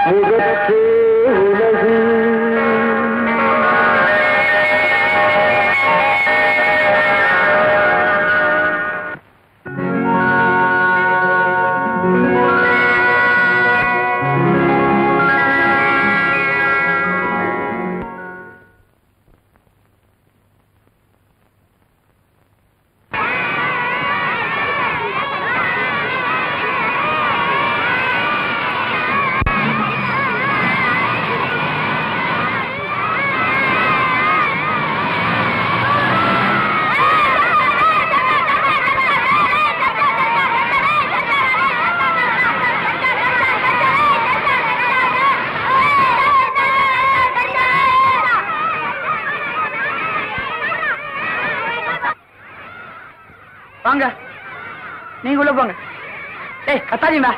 முகத்தே உலகு வாங்க நீங்க உள்ள போங்க ஏய் கத்தாதீங்க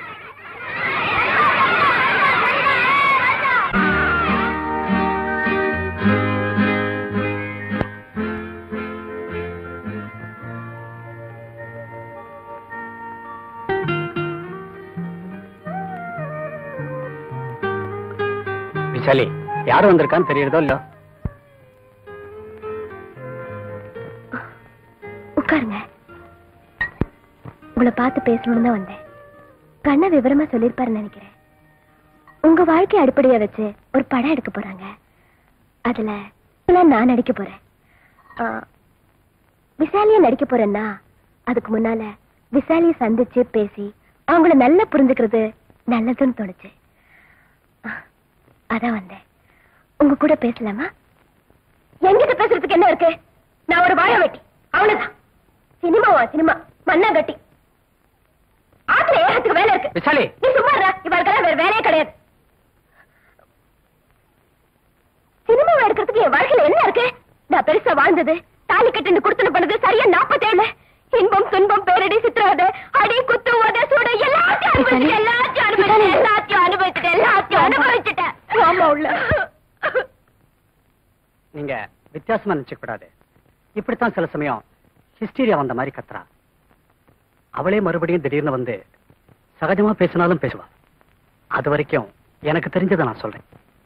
விசாலி யார் வந்திருக்கான்னு தெரியுறதோ இல்ல உட்காருங்க உங்களை பார்த்து பேசணும்னு தான் வந்தேன் கண்ண விவரமா சொல்லிருப்பாருன்னு நினைக்கிறேன் உங்க வாழ்க்கை அடிப்படையா வச்சு ஒரு படம் எடுக்க போறாங்க அதுல இதுல நான் நடிக்க போறேன் ஆ, விசாலியா நடிக்க போறேன்னா அதுக்கு முன்னால விசாலிய சந்திச்சு பேசி அவங்கள நல்லா புரிஞ்சுக்கிறது நல்லதுன்னு தோணுச்சு ஆ, அதான் வந்தேன் உங்க கூட பேசலாமா என்கிட்ட பேசுறதுக்கு என்ன இருக்கு நான் ஒரு வாழ வெட்டி அவ்வளவுதான் சினிமாவா சினிமா மண்ணா கட்டி ஆத்துல ஏகத்துக்கு வேலை இருக்கு விசாலி நீ சும்மா இருடா. இவருக்கெல்லாம் வேற வேலையே கிடையாது சினிமாவை எடுக்கிறதுக்கு என் வாழ்க்கையில என்ன இருக்கு நான் பெருசா வாழ்ந்தது தாலி கட்டுன்னு கொடுத்துன்னு பண்ணது சரியா நாப்பத்தேழு இன்பம் துன்பம் பேரடி சித்திரவதை அடி குத்து உத சூடு எல்லாத்தையும் அனுபவிச்சுட்டேன் எல்லாத்தையும் அனுபவிச்சுட்டேன் எல்லாத்தையும் அனுபவிச்சுட்டேன் எல்லாத்தையும் அனுபவிச்சுட்டேன் ஆமா உள்ள நீங்க வித்தியாசமா நினைச்சுக்க கூடாது இப்படித்தான் சில சமயம் ஹிஸ்டீரியா வந்த மாதிரி கத்துறா அவளே மறுபடியும் திடீர்னு வந்து சகஜமா பேசினாலும் பேசுவா அது வரைக்கும் எனக்கு தெரிஞ்சதை நான் சொல்றேன்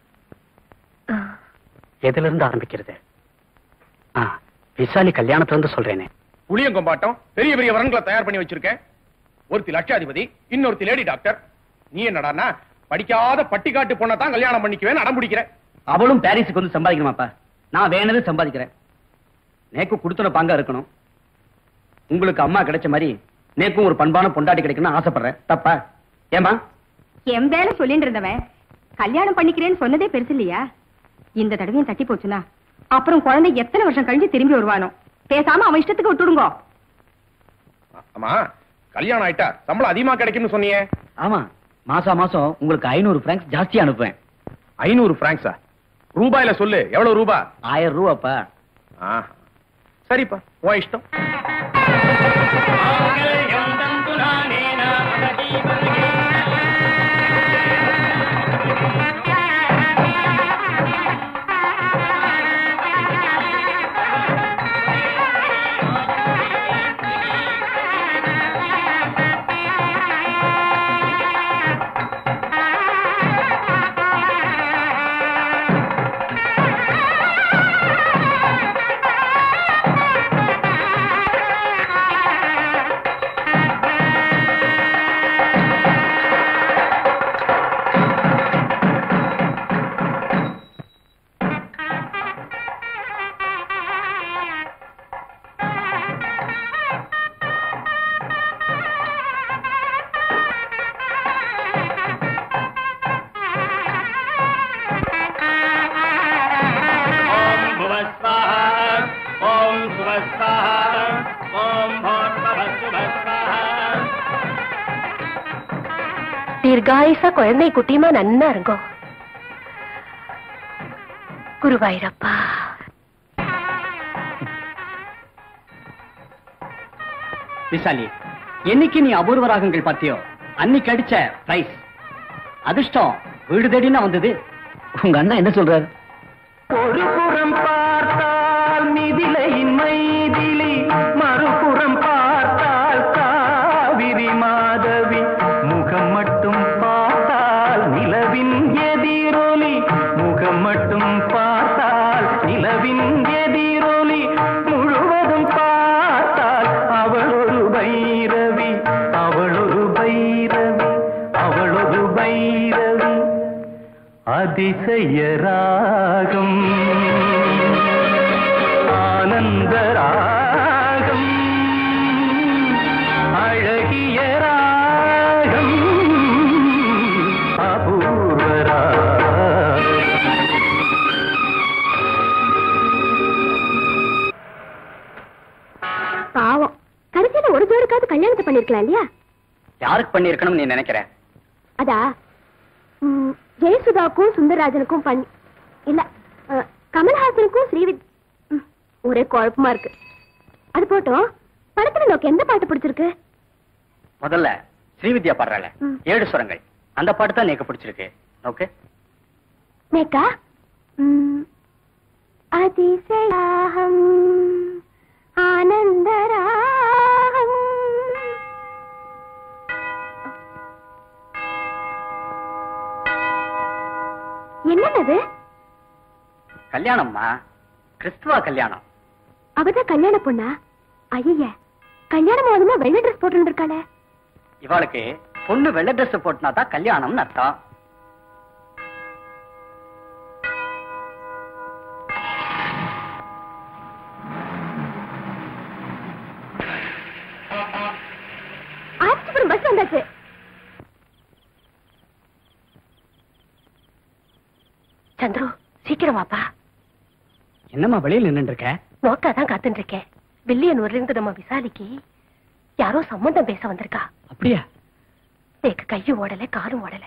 எதுல இருந்து ஆரம்பிக்கிறது ஆ, விசாலி கல்யாணத்துல இருந்து சொல்றேனே புளியங்கொம்பாட்டம் பெரிய பெரிய வரன்களை தயார் பண்ணி வச்சிருக்கேன் ஒருத்தி லட்சாதிபதி இன்னொருத்தி லேடி டாக்டர் நீ என்னடான்னா படிக்காத பட்டிக்காட்டு பொண்ணை தான் கல்யாணம் பண்ணிக்குவேன் அடம் பிடிக்கிற அவளும் பாரிஸுக்கு வந்து சம்பாதிக்கணுமாப்பா நான் வேணது சம்பாதிக்கிறேன் நேக்கு கொடுத்துன பாங்க இருக்கணும் உங்களுக்கு அம்மா கிடைச்ச மாதிரி நேக்கும் ஒரு பண்பான பொண்டாட்டி கிடைக்கணும்னு ஆசைப்படுறேன் தப்பா ஏமா என் வேலை சொல்லிட்டு இருந்தவன் கல்யாணம் பண்ணிக்கிறேன்னு சொன்னதே பெருசு இல்லையா இந்த தடவையும் தட்டி போச்சுன்னா அப்புறம் குழந்தை எத்தனை வருஷம் கழிஞ்சு திரும்பி வருவானோ பேசாம அவன் இஷ்டத்துக்கு விட்டுடுங்க ஆமா கல்யாணம் ஆயிட்டா சம்பளம் அதிகமா கிடைக்கும்னு சொன்னியே ஆமா மாசா மாசம் உங்களுக்கு ஐநூறு பிராங்க்ஸ் ஜாஸ்தி அனுப்புவேன் ஐநூறு பிராங்க்ஸா ரூபாயில சொல்லு எவ்வளவு ரூபா ஆயிரம் ரூபாப்பா ஆ, சரிப்பா உன் இஷ்டம் தீர்காயுசா குழந்தை குட்டியுமா நன்னா இருங்கோ குருவாயிரப்பா விசாலி என்னைக்கு நீ அபூர்வ ராகங்கள் பார்த்தியோ அன்னைக்கு அடிச்ச பிரைஸ் அதிர்ஷ்டம் வீடு தேடினா வந்தது உங்க அண்ணா என்ன சொல்றாரு ஒரு புறம் பார்த்தால் மிதிலையின் மைதிலி மறுபுறம் பார்த்தால் காவிரி மாதவி முகம் மட்டும் பார்த்தால் நிலவின் அதிசய ராகம் ஆனந்த ராகம் அழகிய ராகம் அபூர்வ ராகம் பாவம் கடைசியில ஒரு ஜோடிக்காவது கல்யாணத்தை பண்ணிருக்கலாம் இல்லையா யாருக்கு பண்ணிருக்கணும் நீ நினைக்கிற அதா ம், ஜெயசுதாக்கும் சுந்தரராஜனுக்கும் பண்ணி இல்ல அஹ், கமல்ஹாசனுக்கும் ஸ்ரீவித் ம், ஒரே குழப்பமா இருக்கு அது போட்டோம் படத்துல நோக்கு எந்த பாட்டு பிடிச்சிருக்கு முதல்ல ஸ்ரீவித்யா பாடுறாள ம். ஏழு சுரங்கள் அந்த பாட்டு தான் எனக்கு பிடிச்சிருக்கு ஓகே மேக்கா ம், அதிசயாகம் ஆனந்தராகம் என்னது கல்யாணம்மா கிறிஸ்துவ கல்யாணம் அவதான் கல்யாண பொண்ணா ஐய கல்யாணம் ஆகுதுன்னா வெள்ளை ட்ரெஸ் போட்டு இருக்காளே இவாளுக்கு பொண்ணு வெள்ளை Dress போட்டுனா தான் கல்யாணம்னு அர்த்தம் ஆச்சிபுரம் பஸ் வந்தாச்சு சந்துரு சீக்கிரம் வாப்பா என்னம்மா வெளியில் நின்னுட்டு இருக்க நோக்கா தான் காத்துட்டு இருக்கேன் வில்லியனூர்ல இருந்து நம்ம விசாலிக்கு யாரோ சம்பந்தம் பேச வந்திருக்கா அப்படியா எனக்கு கையும் ஓடல காலும் ஓடல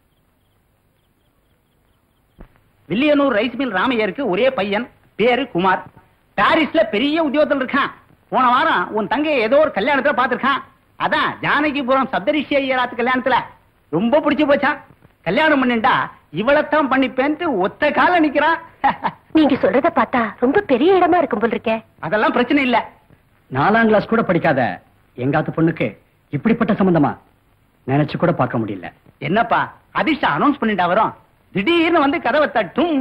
வில்லியனூர் ரைஸ் மில் ராமையருக்கு ஒரே பையன் பேரு குமார் பாரிஸ்ல பெரிய உத்தியோகத்தில் இருக்கான் போன வாரம் உன் தங்கையை ஏதோ ஒரு கல்யாணத்துல பாத்திருக்கான் அதான் ஜானகிபுரம் சப்தரிஷி ஐயராத்து கல்யாணத்துல ரொம்ப பிடிச்சு போச்சான் கல்யாணம் பண்ணிண்டா இவளைத்தான் பண்ணிப்பேன்ட்டு ஒத்த கால நிக்கிறான் நீங்க சொல்றத பார்த்தா ரொம்ப பெரிய இடமா இருக்கும் போல் இருக்கே அதெல்லாம் பிரச்சனை இல்ல நாலாம் கிளாஸ் கூட படிக்காத எங்காத்து பொண்ணுக்கு இப்படிப்பட்ட சம்பந்தமா நினைச்சு கூட பார்க்க முடியல என்னப்பா அதிர்ஷ்டம் அனௌன்ஸ் பண்ணிட்டா வரும் திடீர்னு வந்து கதவை தட்டும்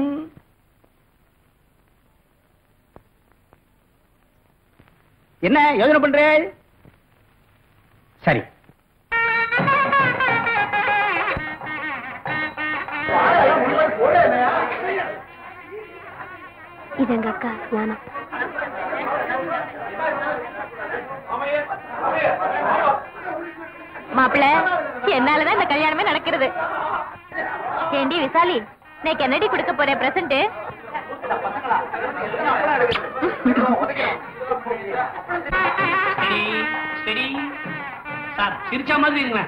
என்ன யோசனை பண்றே சரி இது எங்க அக்கா ஞானம் மாப்பிள என்னாலதான் இந்த கல்யாணமே நடக்கிறது ஏண்டி விசாலி இன்னைக்கு என்னடி கொடுக்க போறேன் பிரசன்ட் சார் சிரிச்சா மாதிரி இருங்க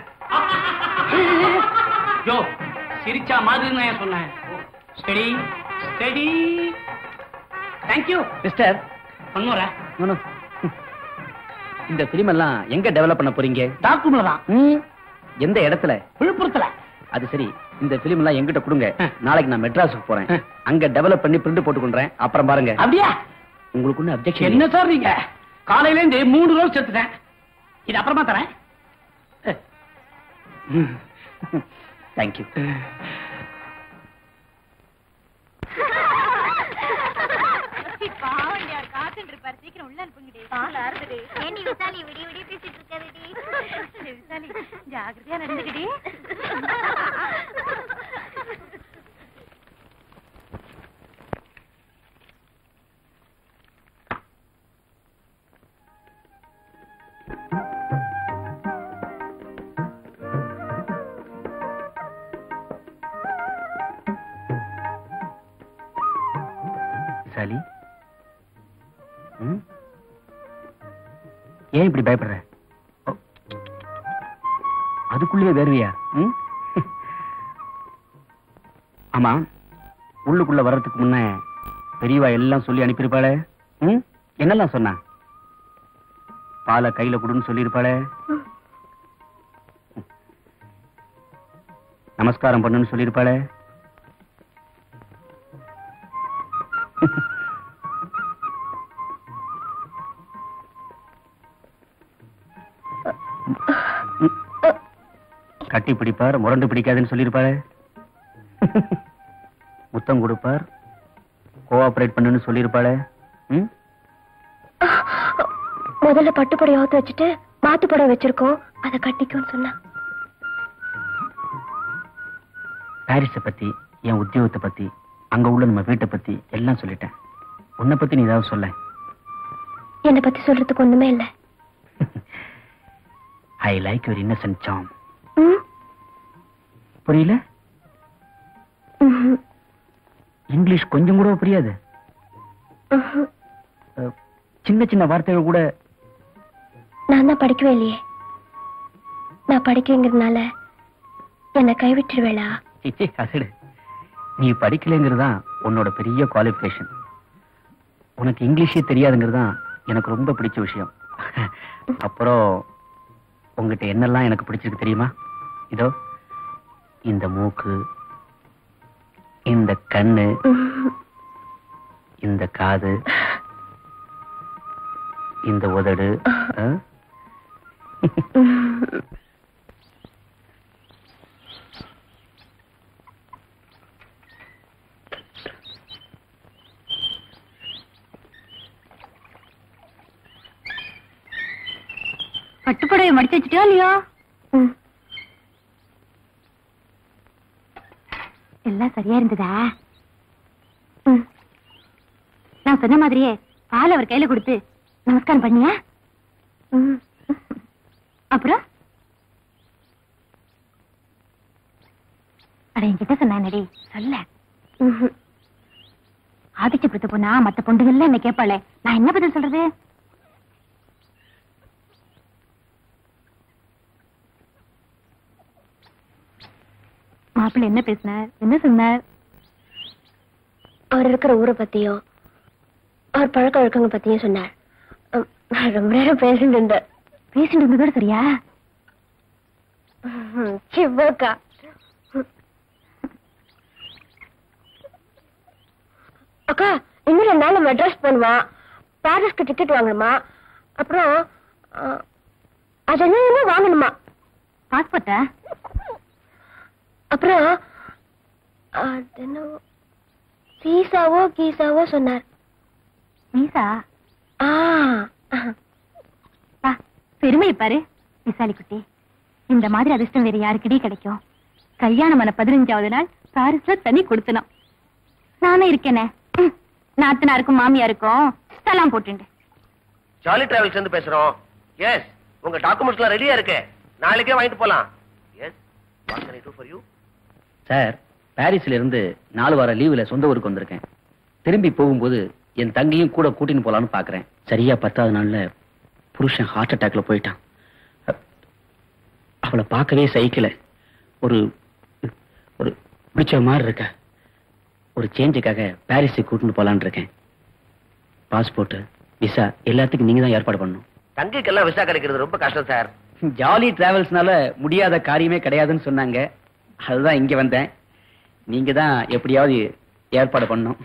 யோ சிரிச்சா மாதிரி இருங்க சொன்னேன் ஸ்டெடி ஸ்டெடி தேங்க்யூ மிஸ்டர் பண்ணுறேன் நோ இந்த பிலிம் எல்லாம் எங்க டெவலப் பண்ண போறீங்க டாக்கும்ல தான் ம், எந்த இடத்துல விழுப்புரத்துல அது சரி இந்த பிலிம் எல்லாம் எங்கிட்ட கொடுங்க ஆ. நாளைக்கு நான் மெட்ராஸுக்கு போறேன் ஆ. அங்க டெவலப் பண்ணி பிரிண்ட் போட்டு கொண்டுறேன் அப்புறம் பாருங்க அப்படியா உங்களுக்கு ஒண்ணு அப்ஜெக்ஷன் என்ன சார் நீங்க காலையில இருந்து மூணு ரோல் செத்துட்டேன் இது அப்புறமா தரேன் தேங்க்யூ காத்துட்டு இருப்பாரு சீக்கிரம் உள்ள அனுப்புங்கடி ஏண்டி விசாலி விடிய விடிய பேசிட்டு இருக்காதடி விசாலி ஜாகிரதையா நடந்துக்கிடி சாலி ம்? ஏன் இப்படி பயப்படுற ஓ. அதுக்குள்ளேயே வேறுவியா ம்? ஆமா உள்ளுக்குள்ள வர்றதுக்கு முன்ன பெரியவா எல்லாம் சொல்லி அனுப்பியிருப்பாளே ம்? என்னெல்லாம் சொன்னா பாலை கையில கொடுன்னு சொல்லியிருப்பாளே நமஸ்காரம் பண்ணுன்னு சொல்லியிருப்பாளே கட்டி பிடிப்பார் முரண்டு பிடிக்காதுன்னு சொல்லியிருப்பாரு முத்தம் கொடுப்பார் கோஆபரேட் பண்ணுன்னு சொல்லியிருப்பாளே ம்? முதல்ல பட்டு புடவை அவுத்து வச்சுட்டு மாத்து புடவை வச்சிருக்கோம் அதை கட்டிக்கும்னு சொன்னா பாரிஸை பத்தி என் உத்தியோகத்தை பத்தி அங்க உள்ள நம்ம வீட்டை பத்தி எல்லாம் சொல்லிட்டேன் உன்னை பத்தி நீ ஏதாவது சொல்ல என்னை பத்தி சொல்றதுக்கு ஒண்ணுமே இல்ல I like your innocent charm ம்? புரியல ம்ஹும். இங்கிலீஷ் கொஞ்சம் கூட புரியாது ம்ஹும். அஹ், சின்ன சின்ன வார்த்தைகள் கூட நான் தான் படிக்கவே இல்லையே நான் படிக்கங்கிறதுனால என்னை கைவிட்டுருவேளா சிச்சி அசடு நீ படிக்கலைங்கிறதுதான் உன்னோட பெரிய குவாலிஃபிகேஷன் உனக்கு இங்கிலீஷே தெரியாதுங்கிறது தான் எனக்கு ரொம்ப பிடிச்ச விஷயம் அப்புறம் உங்ககிட்ட என்னெல்லாம் எனக்கு பிடிச்சிருக்கு தெரியுமா இதோ இந்த மூக்கு இந்த கண்ணு ம்ஹும். இந்த காது இந்த உதடு ஆ? பட்டுப்புடவை மடிச்சு வச்சுட்டியா இல்லையா ம். எல்லாம் சரியா இருந்ததா ம். நான் சொன்ன மாதிரியே பால் அவர் கையில கொடுத்து நமஸ்காரம் பண்ணியா ம். அப்புறம் அட என்கிட்ட சொன்னானடி சொல்ல ம்ஹும். ஆதிச்சபுரத்து போனா மத்த பொண்டுகள்ல என்ன கேட்பாளே நான் என்ன பதில் சொல்றது மாப்பிள்ளை என்ன பேசினார் என்ன சொன்னார் அவர் இருக்கிற ஊரை பத்தியும் அவர் பழக்க வழக்கங்க பத்தியும் சொன்னார் ம், ரொம்ப நேரம் பேசிட்டு இருந்தார் பேசிட்டு இருந்ததோட சரியா ம், சிவக்கா அக்கா இன்னும் ரெண்டு நாள் மெட்ராஸ் போகணுமா பாரிஸ்க்கு டிக்கெட் வாங்கணுமா அப்புறம் ஆ, அது என்ன வாங்கணுமா பாஸ்போர்ட்டா அப்புறம் அது என்னவோ சீசாவோ கீசாவோ சொன்னார் மீசா ஆ பா பெருமையை பாரு விசாலி குட்டி இந்த மாதிரி அதிர்ஷ்டம் வேற யாருக்கிட்டே கிடைக்கும் கல்யாணம் ஆன பதினஞ்சாவது நாள் பாரிஸ்ல தனி கொடுத்தனும் நானும் இருக்கேனே ம், நாத்தனாருக்கும் மாமியாருக்கும் சலாம் போட்டுண்டு ஜாலி டிராவல்ஸ் இருந்து பேசுறோம் எஸ் உங்க டாக்குமெண்ட்ஸ் எல்லாம் ரெடியா இருக்கு நாளைக்கே வாங்கிட்டு போலாம் yes what can I do for you sir பாரிஸ்ல இருந்து நாலு வார லீவுல சொந்த ஊருக்கு வந்திருக்கேன் திரும்பி போகும்போது என் தங்கையும் கூட கூட்டின்னு போலான்னு பாக்குறேன் சரியா பத்தாவது நாள்ல புருஷன் ஹார்ட் அட்டாக்ல போயிட்டான் அ- அவளை பார்க்கவே சகிக்கல ஒரு ஒரு பிடிச்ச மாதிரி இருக்க ஒரு சேஞ்சுக்காக பாரிஸுக்கு கூட்டின்னு போலான்னு இருக்கேன் பாஸ்போர்ட் விசா எல்லாத்துக்கும் நீங்க தான் ஏற்பாடு பண்ணணும் தங்கைக்கெல்லாம் விசா கிடைக்கிறது ரொம்ப கஷ்டம் சார் ஜாலி டிராவல்ஸ்னால முடியாத காரியமே கிடையாதுன்னு சொன்னாங்க அதுதான் இங்க வந்தேன் நீங்க தான் எப்படியாவது ஏற்பாடு பண்ணணும்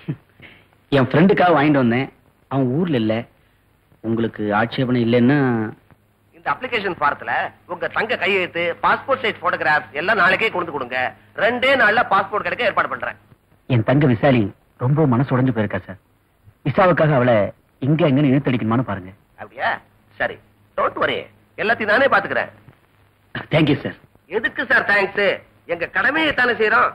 என் ஃப்ரெண்டுக்காக வாங்கிட்டு வந்தேன் அவன் ஊர்ல இல்ல உங்களுக்கு ஆட்சேபணம் இல்லைன்னா இந்த அப்ளிகேஷன் ஃபாரத்துல உங்க தங்க கையெழுத்து பாஸ்போர்ட் சைஸ் போட்டோகிராஃப் எல்லாம் நாளைக்கே கொண்டு கொடுங்க ரெண்டே நாள்ல பாஸ்போர்ட் கிடைக்க ஏற்பாடு பண்றேன் என் தங்க விசாலி ரொம்ப மனசு உடைஞ்சு போயிருக்கா சார் விசாவுக்காக அவளை இங்க எங்கன்னு இழுத்தடிக்கணுமான்னு பாருங்க அப்படியா சரி டோன்ட் வரி எல்லாத்தையும் நானே பாத்துக்கிறேன் தேங்க்யூ சார் எதுக்கு சார் தேங்க்ஸ் எங்க கடமையை தானே செய்யறோம்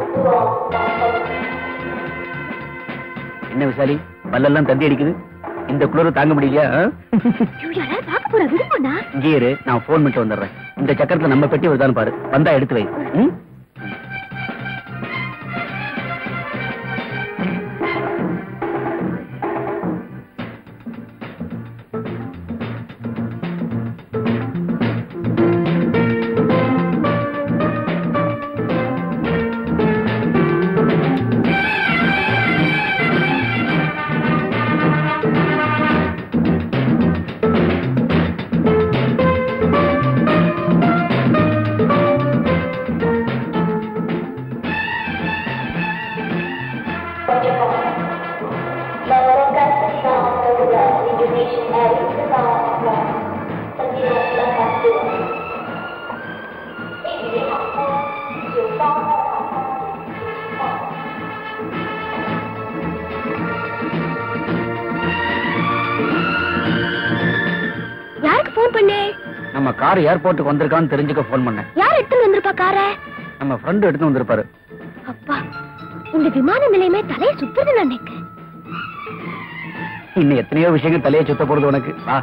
என்ன விசாலி பல்லெல்லாம் தந்தி அடிக்குது இந்த குளிர் தாங்க முடியலையா ஆ? ஐயோ, யாராவது பார்க்க போறா விடுப்போனா இங்கே இரு நான் போன் பண்ணிட்டு வந்துடுறேன் இந்த சக்கரத்துல நம்ம பெட்டி வருதான்னு பாரு வந்தா எடுத்து வை ம்? யாருக்கு போன் பண்ணே நம்ம கார் ஏர்போர்ட்டுக்கு வந்திருக்கான்னு தெரிஞ்சுக்க போன் பண்ணேன் யார் எடுத்துட்டு வந்திருப்பா கார நம்ம ஃப்ரெண்டு எடுத்து வந்திருப்பாரு அப்பா இந்த விமான நிலையமே தலையை சுத்துது நான் நினைக்கிறேன் இன்னும் எத்தனையோ விஷயங்கள் தலையை சுத்த போறது உனக்கு வா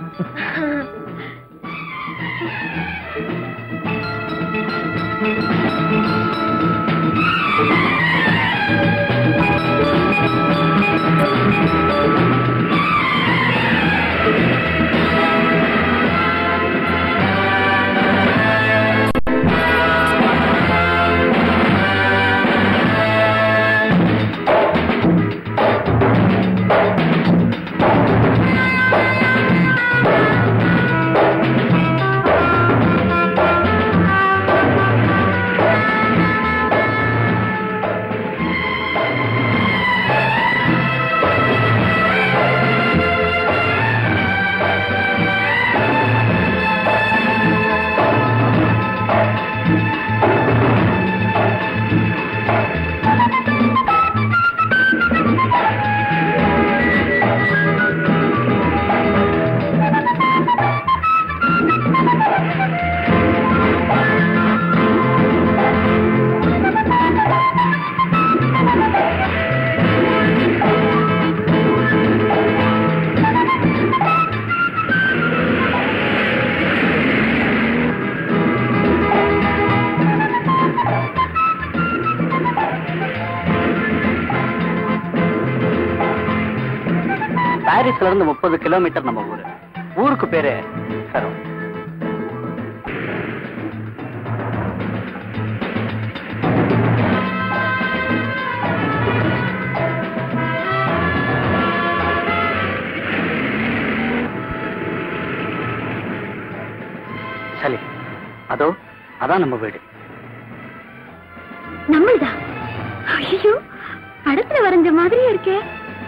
பாரிஸ்ல இருந்து முப்பது கிலோமீட்டர் நம்ம ஊரு ஊருக்கு பேரு சரம் சரி அதோ அதான் நம்ம வீடு நம்மள்தா ஐயோ படத்துல வரைஞ்ச மாதிரியே இருக்கே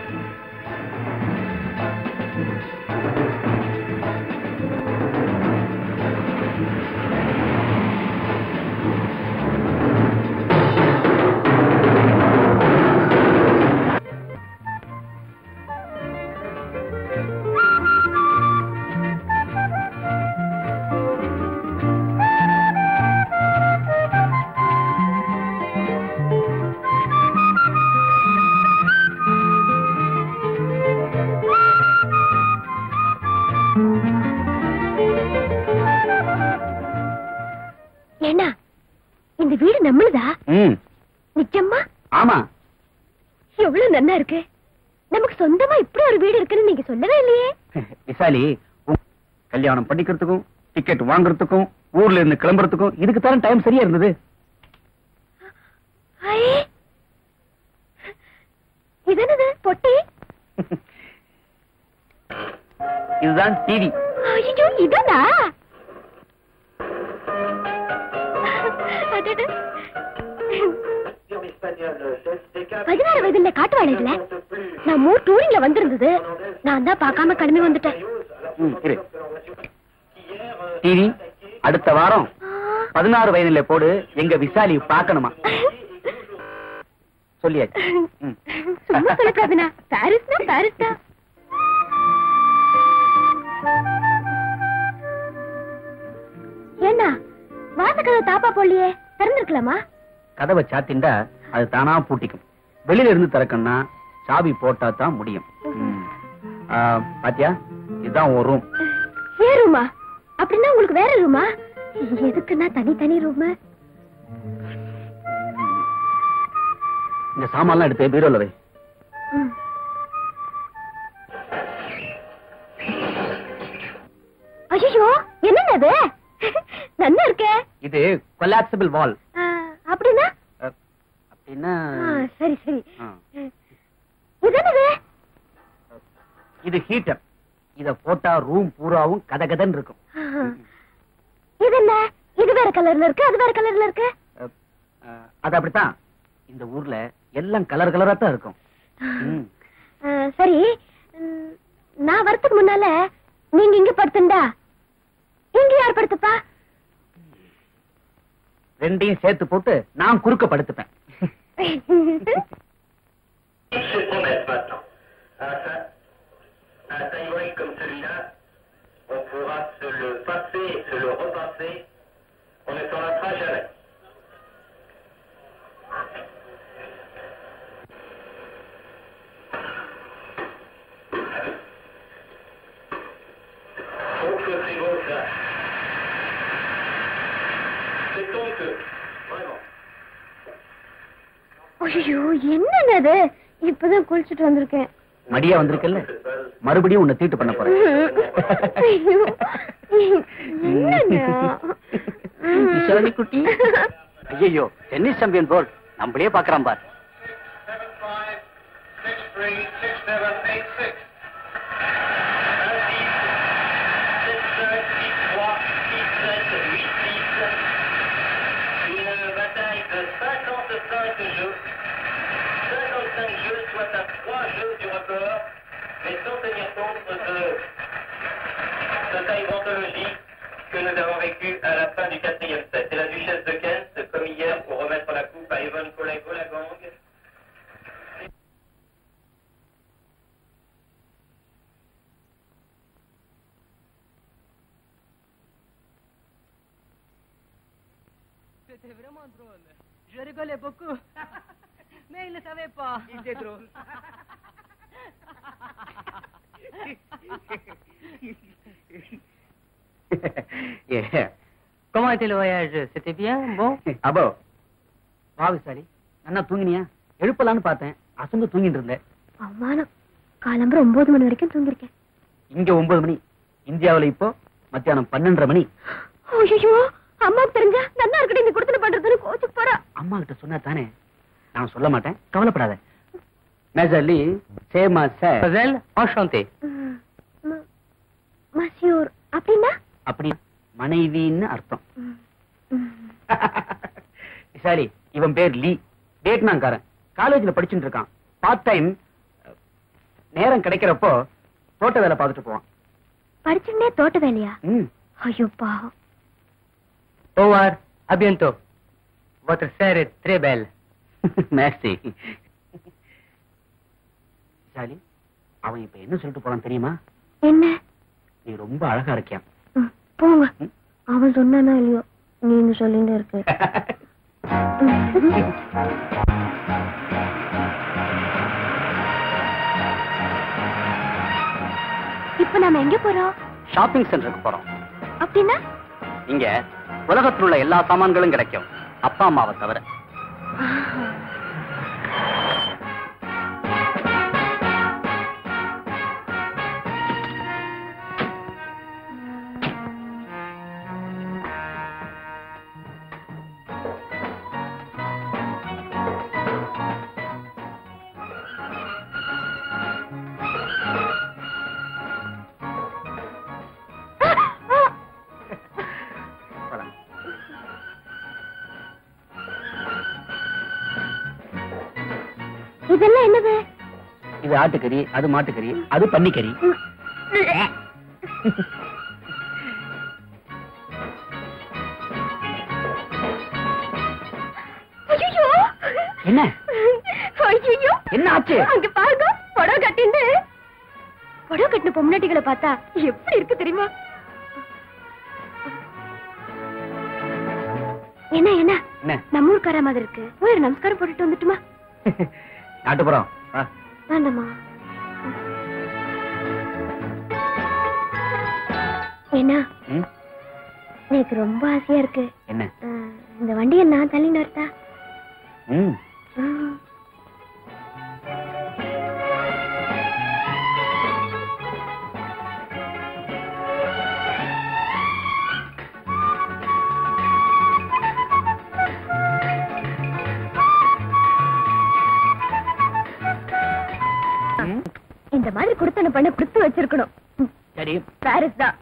ஏன்னா இந்த வீடு நம்மளுதா ம் நிச்சயமா ஆமா எவ்வளவு நன்னா இருக்கு நமக்கு சொந்தமா இப்படி ஒரு வீடு இருக்குன்னு நீங்க சொல்லவே இல்லையே விசாலி உன் கல்யாணம் பண்ணிக்கிறதுக்கும் டிக்கெட் வாங்குறதுக்கும் ஊர்ல இருந்து கிளம்புறதுக்கும் இதுக்கு தானே டைம் சரியா இருந்தது ஐ! இது என்னது பொட்டி இதுதான் டிவி ஐயோ இதுனா அடடே. பதினாறு வயதுல காட்டுவாள் இதுல நான் மூணு டூரிங்ல வந்திருந்தது நான் தான் பார்க்காம கிளம்பி வந்துட்டேன் ம், இரு டிவி அடுத்த வாரம் பதினாறு வயதுல போடு எங்க விசாலி பார்க்கணுமா சொல்லியாச்சு ம். சும்மா சொல்லக்கூடாதுண்ணா பாரிஸ்னா பாரிஸ் தான் என்ன வாசக்கதவை தாப்பா போடலையே திறந்திருக்கலாமா கதவை சாத்திண்டா அது தானா பூட்டிக்கும் வெளியில இருந்து திறக்கணும்னா சாவி போட்டா தான் முடியும் ம். பாத்தியா இதுதான் ஒரு ரூம் ஏ ரூமா அப்படின்னா உங்களுக்கு வேற ரூமா எதுக்குன்னா தனி தனி ரூம் இந்த சாமான்லாம் எடுத்து பீரோல வை ஐயோ என்னங்க அது நல்லா இருக்கே இது கொலாப்சபிள் வால் ஆ, அப்படின்னா அப்படின்னா ஆ, சரி சரி ஆ. இது என்னது இது ஹீட்டர் இத போட்டா ரூம் பூராவும் கதகதன்னு இருக்கும் ஆ. இது என்ன இது வேற கலர்ல இருக்கு அது வேற கலர்ல இருக்கு அஹ், அஹ், அது அப்படித்தான் இந்த ஊர்ல எல்லாம் கலர் கலரா தான் இருக்கும் ம். ஆ, சரி ம், நான் வரதுக்கு முன்னால நீங்க இங்க படுத்துண்டா இங்க யார் படுத்துப்பா ரெண்டையும் சேர்த்து போட்டு நான் குறுக்க படுத்துப்பேன் se promette maintenant. Un, ta- un taïwan comme celui-là, on pourra se le passer et se le repasser. On ne s'en lassera jamais. Oh, que c'est beau ça. C'est ton que, vraiment. ஐயோ என்னங்க அது இப்பதான் குளிச்சுட்டு வந்திருக்கேன் மடியா வந்திருக்கல்ல மறுபடியும் உன்னை தீட்டு பண்ண போறேன் ஐயோ, என்னங்க விசாரணை குட்டி ஐயோ டென்னிஸ் சாம்பியன் போல் நம்மளே பாக்குறான் பார் Seven five, six three, six seven, eight six. Un dix, sept cinq, six trois, six sept, huit six. Une bataille de 55 jeux. 55 jeux, soit à 3 jeux du record, mais sans tenir compte de de taille anthologie que nous avons vécu à la fin du quatrième set. C'est la duchesse de Kent, comme hier, pour remettre la coupe à Yvonne Collet-Golagang. C'était vraiment drôle. Je rigolais beaucoup. Mais il ne savait pas. Il était drôle. Comment était le voyage C'était bien Bon அப்போ வா விசாலி நல்லா தூங்கினியா எழுப்பலான்னு பார்த்தேன் அசந்து தூங்கிட்டு இருந்தேன் அவமானம் காலம்பரம் ஒன்பது மணி வரைக்கும் தூங்கிருக்கேன் இங்க ஒன்பது மணி இந்தியாவுல இப்போ மத்தியானம் பன்னெண்டரை மணி ஐயோ அம்மா தெரிஞ்சா நல்லா இருக்கட்டும் இந்த கொடுத்துட்டு பண்றதுன்னு கோச்சு போறா அம்மா கிட்ட சொன்னா தானே நான் சொல்ல மாட்டேன் கவலைப்படாத மேஜர்லி சேமா சார் Mademoiselle, enchanté. மசியூர் அப்படின்னா அப்படி மனைவின்னு அர்த்தம் சரி இவன் பேர் லீ வியட்நாம்காரன் காலேஜ்ல படிச்சுட்டு இருக்கான் பார்ட் டைம் நேரம் கிடைக்கிறப்போ தோட்ட வேலை பார்த்துட்டு போவான் படிச்சுன்னே தோட்ட வேலையா ம் ஐயோ பாவம் Au revoir. À bientôt. Votre sœur est très belle. Maxi Sally அவன் இப்ப என்ன சொல்லிட்டு போறான் தெரியுமா என்ன நீ ரொம்ப அழகா இருக்கியா ம், போங்க அவன் சொன்னானா இல்லையோ நீங்க சொல்லிட்டு இருக்கு இப்ப நாம எங்க போறோம் ஷாப்பிங் சென்டருக்கு போறோம் அப்படின்னா இங்க உலகத்தில் உள்ள எல்லா சாமான்களும் கிடைக்கும் அப்பா அம்மாவை தவிர போலாம். இதெல்லாம் என்னது இது ஆட்டுக்கறி அது மாட்டுக்கறி அது பன்னிக்கறி ஐயோ என்ன ஐயோ என்ன ஆச்சு அங்க பாருங்க புடவை கட்டிண்டு புடவை கட்டின பொம்னாட்டிகளை பார்த்தா எப்படி இருக்கு தெரியுமா என்ன என்ன என்ன நம்ம ஊர்க்கார மாதிரி இருக்கு போய் ஒரு நமஸ்காரம் போட்டுட்டு வந்துட்டுமா நாட்டுப்புறம் வா. வேண்டாமா என்ன ம்? எனக்கு ரொம்ப ஆசையா இருக்கு என்ன அஹ், இந்த வண்டியை நான் தள்ளி நிறுத்தா ம் ம். ம். இந்த மாதிரி குடுத்தன பண்ண குடுத்து வச்சிருக்கணும் ம், சரி பாரிஸ் தான்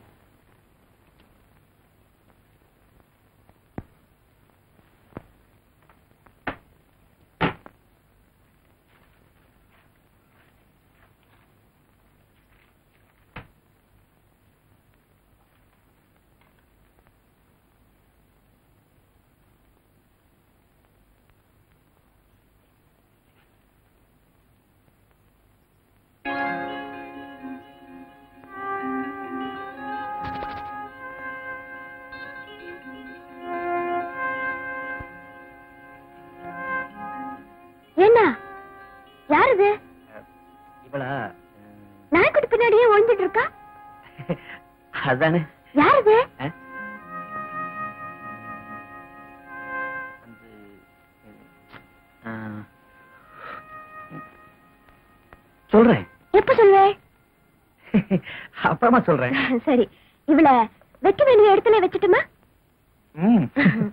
என்ன யார் இது இவளா நாய்க்குட்டி பின்னாடியே ஒழிஞ்சிட்டு இருக்கா அதானே யார் இது ஆ? ஆ. சொல்றேன் எப்ப சொல்வே அப்புறமா சொல்றேன் சரி இவள வைக்க வேண்டிய இடத்துல வச்சுட்டுமா ம்.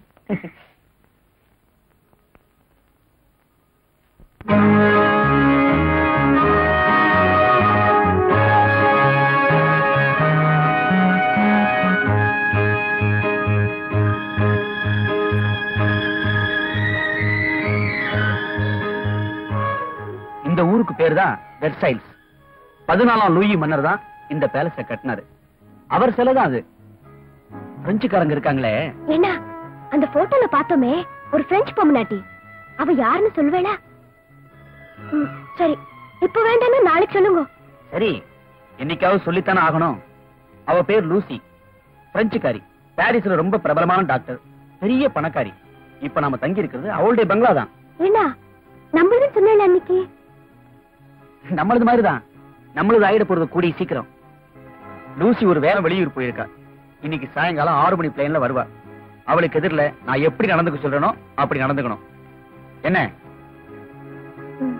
இந்த ஊருக்கு பேர் தான் வெர்சைல்ஸ் பதினாலாம் லூயி மன்னர் தான் இந்த பேலஸ கட்டினாரு அவர் சிலை தான் அது பிரெஞ்சுக்காரங்க இருக்காங்களே என்ன அந்த போட்டோல பார்த்தோமே ஒரு பிரெஞ்சு பொம்மநாட்டி அவ யாருன்னு சொல்லுவேளா ம், சரி இப்ப வேண்டாம்னா நாளைக்கு சொல்லுங்க சரி என்னைக்காவது சொல்லித்தானே ஆகணும் அவ பேர் லூசி பிரெஞ்சுக்காரி பாரிஸ்ல ரொம்ப பிரபலமான டாக்டர் பெரிய பணக்காரி இப்ப நாம தங்கி இருக்கிறது அவளுடைய பங்களா தான் என்ன நம்மளும் சொன்னேன் அன்னைக்கு நம்மளது மாதிரிதான் நம்மளது ஆயிட போறது கூடிய சீக்கிரம் லூசி ஒரு வேற வெளியூர் போயிருக்கா இன்னைக்கு சாயங்காலம் ஆறு மணி பிளேன்ல வருவா அவளுக்கு எதிரில நான் எப்படி நடந்துக்க சொல்றேனோ அப்படி நடந்துக்கணும் என்ன ம்.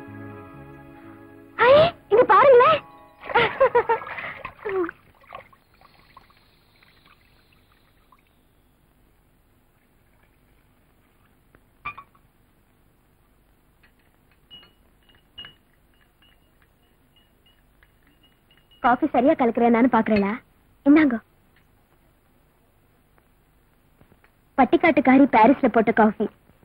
ஐ, இங்க பாருங்களேன் காஃபி சரியா கலக்குறேன்னு பாக்குறேளா இந்தாங்க பட்டிக்காட்டுக்காரி பாரிஸ்ல போட்ட காஃபி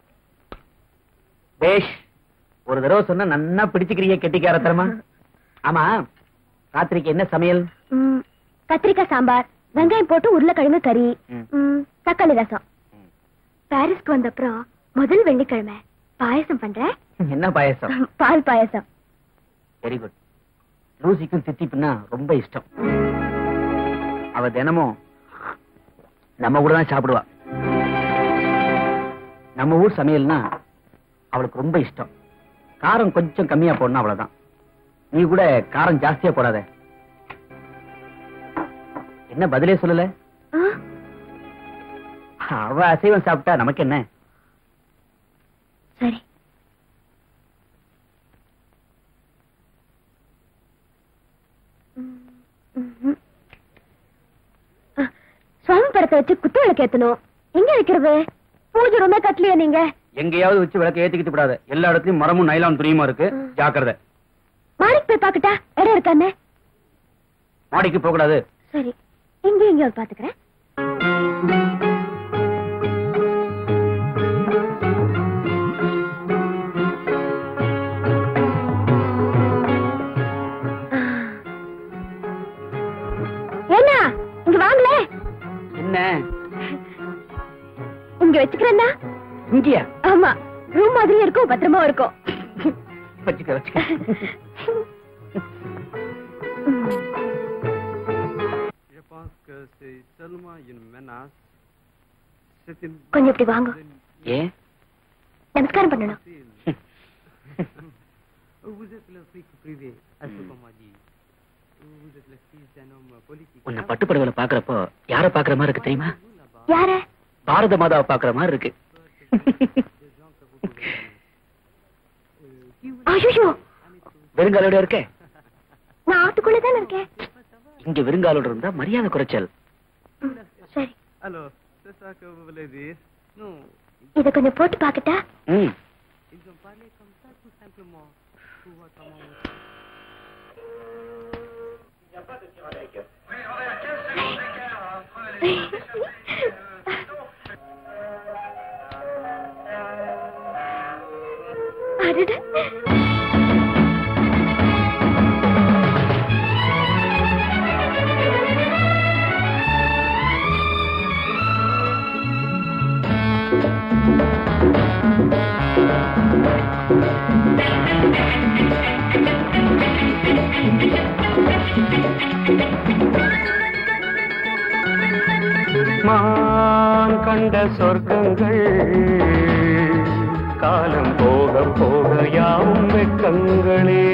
பேஷ் ஒரு தடவை சொன்னா நன்னா பிடிச்சுக்கிறிய கெட்டிக்காரத்தரமா ஆமா ராத்திரிக்கு என்ன சமையல் ம், கத்திரிக்காய் சாம்பார் வெங்காயம் போட்டு உருளைக்கிழங்கு கறி ம். ம், தக்காளி ரசம் பாரிஸ்க்கு வந்த அப்புறம் முதல் வெள்ளிக்கிழமை பாயசம் பண்றேன் என்ன பாயசம் பால் பாயசம் வெரி குட் லூசிக்கும் தித்திப்புன்னா ரொம்ப இஷ்டம் அவ தினமும் நம்ம கூட தான் சாப்பிடுவா நம்ம ஊர் சமையல்னா அவளுக்கு ரொம்ப இஷ்டம் காரம் கொஞ்சம் கம்மியா போடணும் அவ்வளவுதான் நீ கூட காரம் ஜாஸ்தியா போடாத என்ன பதிலே சொல்லல ஆ, அவ அசைவம் சாப்பிட்டா நமக்கு என்ன சரி ம், ம்ஹும். ஆ, சுவாமி படத்தை வச்சு குத்து விளக்கு ஏத்தணும் எங்க வைக்கிறது பூஜை ரூமே கட்டலையா நீங்க எங்கேயாவது வச்சு விளக்க ஏத்திக்கிட்டு விடாத எல்லா இடத்துலயும் மரமும் நைலான் துணியுமா இருக்கு ஜாக்கிரதை மாடிக்கு போய் பாக்கட்டா இடம் இருக்கானே மாடிக்கு போக கூடாது சரி இங்க எங்கேயாவது பாத்துக்கிறேன் ஆ. என்ன இங்க வாங்களே என்ன இங்க வச்சுக்கிறேன்னா இங்கயா ஆமா ரூம் மாதிரியே இருக்கும் பத்திரமா இருக்கும் வச்சுக்க வச்சுக்க Je pense que c'est seulement une menace. C'est une கொஞ்சம் இப்படி வாங்க ஏன் நமஸ்காரம் பண்ணணும் Vous êtes le flic privé, à ce qu'on m'a dit. vous êtes le fils d'un homme politique. உன்னை பட்டுப்படவுல பாக்குறப்போ யார பாக்குற மாதிரி இருக்கு தெரியுமா யார பாரத மாதாவை பாக்குற மாதிரி இருக்கு ஐயோ வெறுங்காலோட இருக்க நான் ஆட்டுக்குள்ளதானே இருக்கேன் இங்க வெறுங்காலோட இருந்தா மரியாதை குறைச்சல் ம், சரி Alors, c'est ça que vous voulez dire Non, இத கொஞ்சம் போட்டு பாக்கட்டா ம் ils ont parlé comme ça tout simplement. Pour voir comment on அடடே. மான் கண்ட சொர்க்கங்கள் காலம் போக போக யாவும் வெட்கங்களே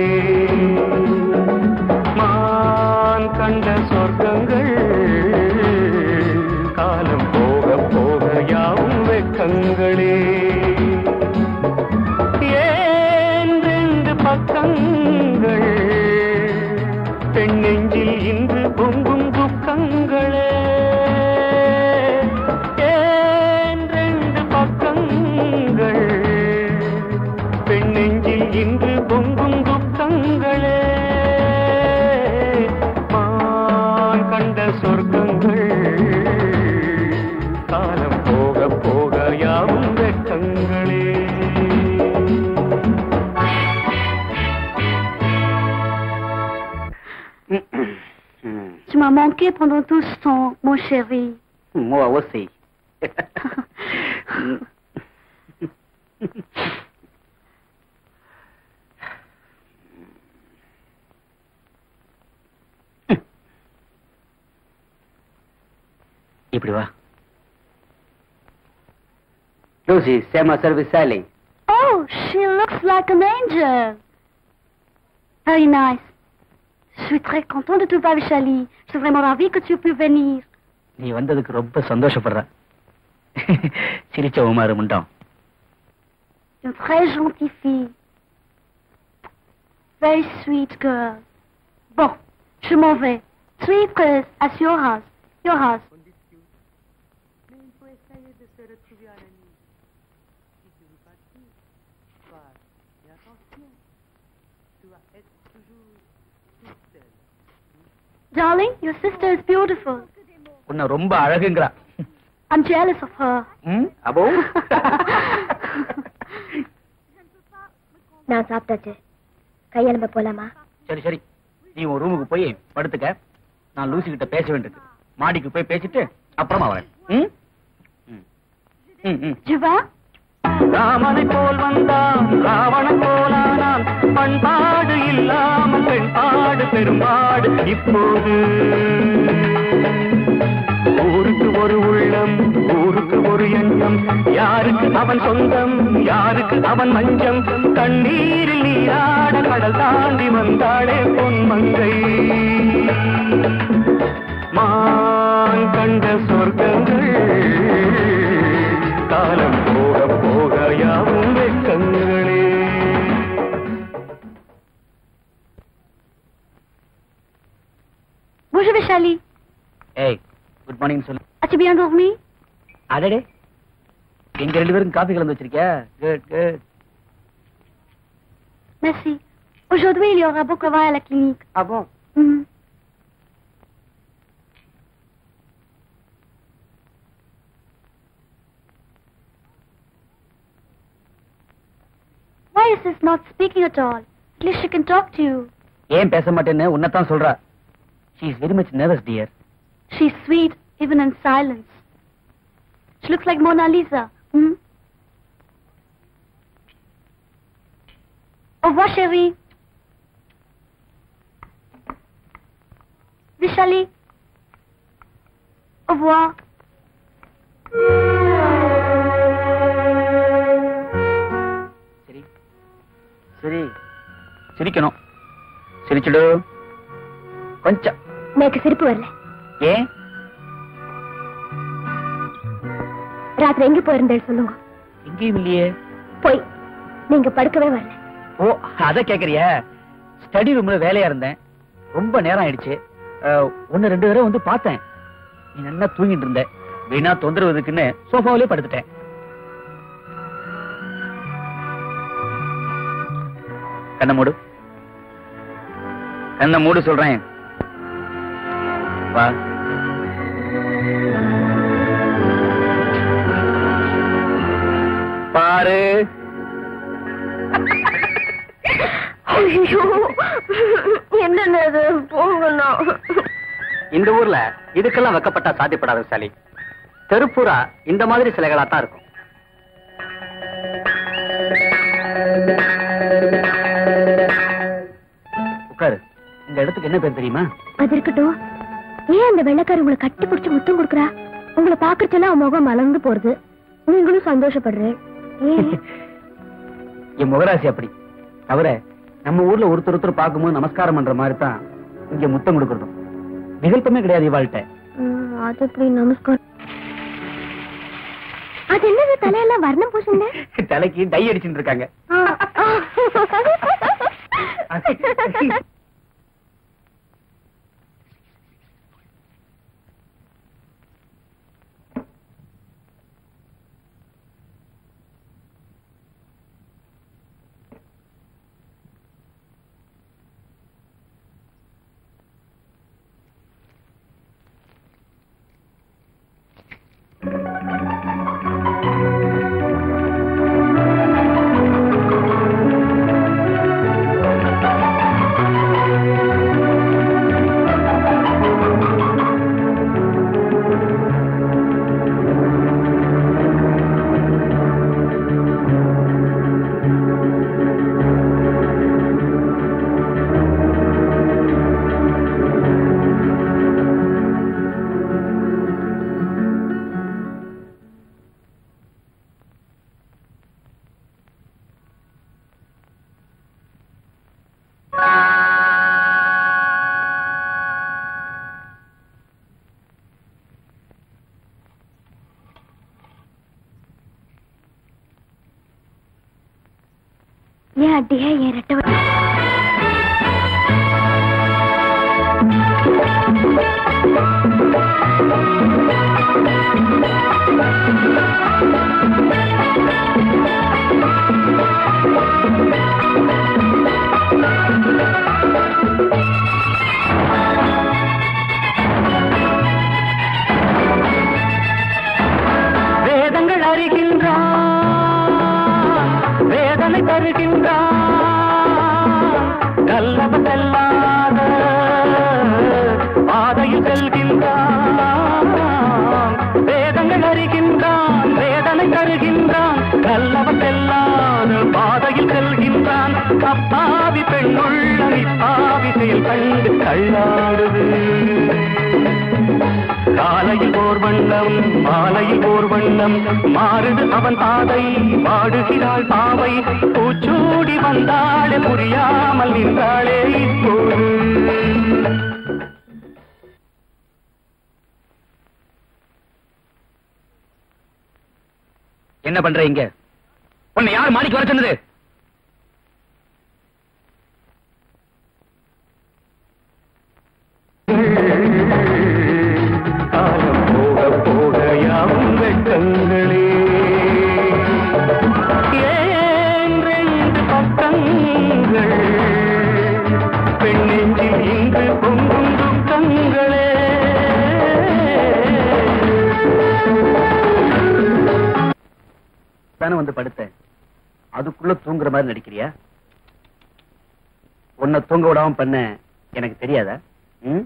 மான் கண்ட சொர்க்கங்கள் காலம் போக போக யாவும் வெட்கங்களே ஏன் ரெண்டு பக்கங்கள் பெண்ணெஞ்சில் இன்று பொங்கும் துக்கங்களே ஏன் ரெண்டு பக்கங்கள் பெண்ணெஞ்சில் இன்று பொங்கும் துக்கங்களே மான் கண்ட சொர்க்கங்கள் காலம் போக போக யாவும் வெட்கங்களே Tu m'as manqué pendant tout ce temps, mon chéri. Moi aussi. இப்படி வா லூசி சேமா service Sally Oh, she looks like an angel. Very nice. Je suis très contente de te voir, Vishali. Je suis vraiment ravie que tu aies pu venir. நீ வந்ததுக்கு ரொம்ப சந்தோஷப்படுற சிரிச்ச உமாறு முண்டம் Une très gentille fille. Very sweet girl. Bon, je m'en vais. Sweet girls at your house. Your house. Mais il faut essayer de se retrouver à la nuit. Si tu veux partir, pars. Mais attention, tu vas être toujours toute seule. Darling, your sister is beautiful. உன்னை ரொம்ப அழகுங்கிறா I'm jealous of her. ம் அப்போ நான் சாப்பிட்டாச்சு கையெலும்ப போலாமா சரி சரி நீ உன் ரூமுக்கு போய் படுத்துக்க நான் லூசி கிட்ட பேச வேண்டியது மாடிக்கு போய் பேசிட்டு அப்புறமா வரேன் ம்? ம். ம், ம். Tu vas? ராமனை போல் வந்தான் ராவணன் போலானான் பண்பாடு இல்லாமல் பெண்பாடு பெரும்பாடு இப்போது ஊருக்கு ஒரு உள்ளம் ஊருக்கு ஒரு எண்ணம் யாருக்கு அவன் சொந்தம் யாருக்கு அவன் மஞ்சம் கண்ணீரில் நீராட கடல் தாண்டி வந்தாளே பொன்மங்கை மான் கண்ட சொர்க்கங்கள் காலம் போக போக யாவும் வெட்கங்களே Bonjour Vishali. ஏய் குட் மார்னிங் சொல்லு As-tu bien dormi? அடடே எங்க ரெண்டு பேரும் காஃபி கலந்து வச்சிருக்கியா good good Merci. Aujourd'hui, il y aura beaucoup de travail à la clinique. Ah bon Mhm. Why is this not speaking at all? At least she can talk to you. ஏன் பேச மாட்டேன்னு உன்னைத்தான் சொல்றா she is very much nervous dear She's sweet, even in silence. She looks like Mona Lisa. Hmm? Au revoir, chérie. Vishali. Au revoir. சரி சரி சிரிக்கணும் சிரிச்சுடு கொஞ்சம் எனக்கு சிரிப்பு வரல ஏன் ராத்திரி எங்க போயிருந்தேன் சொல்லுங்க எங்கேயும் இல்லையே போய் நீங்க படுக்கவே வரல ஓ அத கேக்குறியா ஸ்டடி ரூம்ல வேலையா இருந்தேன் ரொம்ப நேரம் ஆயிடுச்சு அஹ், ஒண்ணு ரெண்டு தடவை வந்து பார்த்தேன் நீ நல்லா தூங்கிட்டு இருந்த வீணா தொந்தரவுக்குன்னு சோஃபாவிலே படுத்துட்டேன் கண்ண மூடு கண்ண மூடு சொல்றேன் வா பாரு ஐயோ என்னது போங்கண்ணா இந்த ஊர்ல இதுக்கெல்லாம் வெக்கப்பட்டா சாத்தியப்படாத சாலி தெருப்பூரா இந்த மாதிரி சிலைகளா தான் இருக்கும் உட்காரு இந்த இடத்துக்கு என்ன பேர் தெரியுமா அது இருக்கட்டும் ஏன் அந்த வெள்ளக்காரி உங்களை கட்டி பிடிச்சு முத்தம் கொடுக்குறா உங்களை பாக்குறச்செல்லாம் அவன் முகம் மலர்ந்து போறது நீங்களும் சந்தோஷப்படுறேன் ஏன் என் முகராசி அப்படி தவிர நம்ம ஊர்ல ஒருத்தர் ஒருத்தர் பார்க்கும்போது நமஸ்காரம் பண்ற மாதிரி தான் இங்க முத்தம் கொடுக்கறதும் விகல்பமே கிடையாது இவாள்கிட்ட ம், அது எப்படி நமஸ்காரம் அது என்னது தலையெல்லாம் வர்ணம் பூசுங்க தலைக்கு டை அடிச்சுட்டு இருக்காங்க ஏன் அட்டியே ஏன் ரெட்ட வ- வேதங்கள் அறிகின்றான் வேதனை தருகின்றான் கல்லவ செல்லாத பாதையில் செல்கின்றான் வேதங்கள் அறிகின்றான் வேதனை தருகின்றான் கல்லவ செல்லாத பாதையில் செல்கின்றான் அப்பாவி பெண்ணுள்ள இப்பாவி செயல் கண்டு தள்ளாடுது காலையில் ஓர் வண்ணம் மாலையில் ஓர் வண்ணம் மாறுது அவன் பாதை பாடுகிறாள் பாவை பூச்சூடி வந்தாளே புரியாமல் நின்றாளே இப்போது என்ன பண்ற இங்க உன்னை யார் மாடிக்கு வர சொன்னது காலம் போக போக யாவும் வெட்டங்களே ஏன் ரெண்டு பக்கங்கள் பெண்ணெஞ்சில் இன்று பொங்கும் துக்கங்களே தானே வந்து படுத்தேன் அதுக்குள்ள தூங்குற மாதிரி நடிக்கிறியா உன்னை தூங்க விடாம பண்ண எனக்கு தெரியாதா ம்?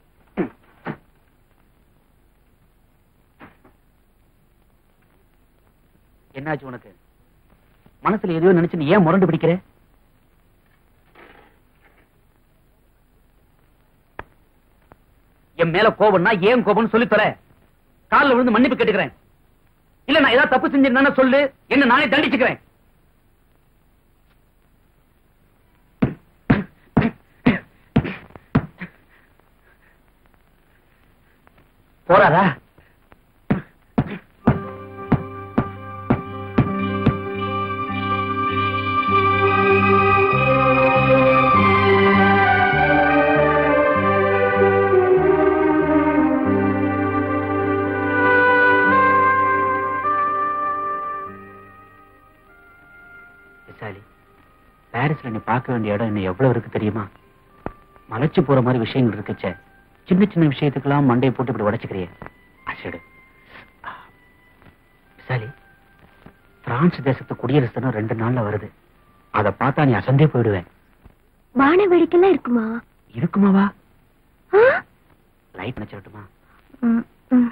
என்னாச்சு உனக்கு மனசுல எதையோ நினைச்சு நீ ஏன் முரண்டு பிடிக்கிற என் மேல கோபம்னா ஏன் கோபம்னு சொல்லித் தர காலில் விழுந்து மன்னிப்பு கேட்டுக்கிறேன் இல்ல நான் ஏதாவது தப்பு செஞ்சிருந்தேன்னா சொல்லு என்ன நானே தண்டிச்சுக்கிறேன் போறாரா விசாலி பாரிஸ்ல நீ பார்க்க வேண்டிய இடம் இன்னும் எவ்வளவு இருக்கு தெரியுமா மலைச்சு போற மாதிரி விஷயங்கள் இருக்குச்சே சின்ன சின்ன விஷயத்துக்கெல்லாம் மண்டையை போட்டு இப்படி உடைச்சுக்கிறியே அசடு விசாலி பிரான்ஸ் தேசத்து குடியரசு தினம் ரெண்டு நாள்ல வருது அத பார்த்தா நீ அசந்தே போயிடுவேன் வான வேடிக்கைலாம் இருக்குமா இருக்குமாவா ஆ? லைட் நினைச்சிடட்டுமா ம், ம்.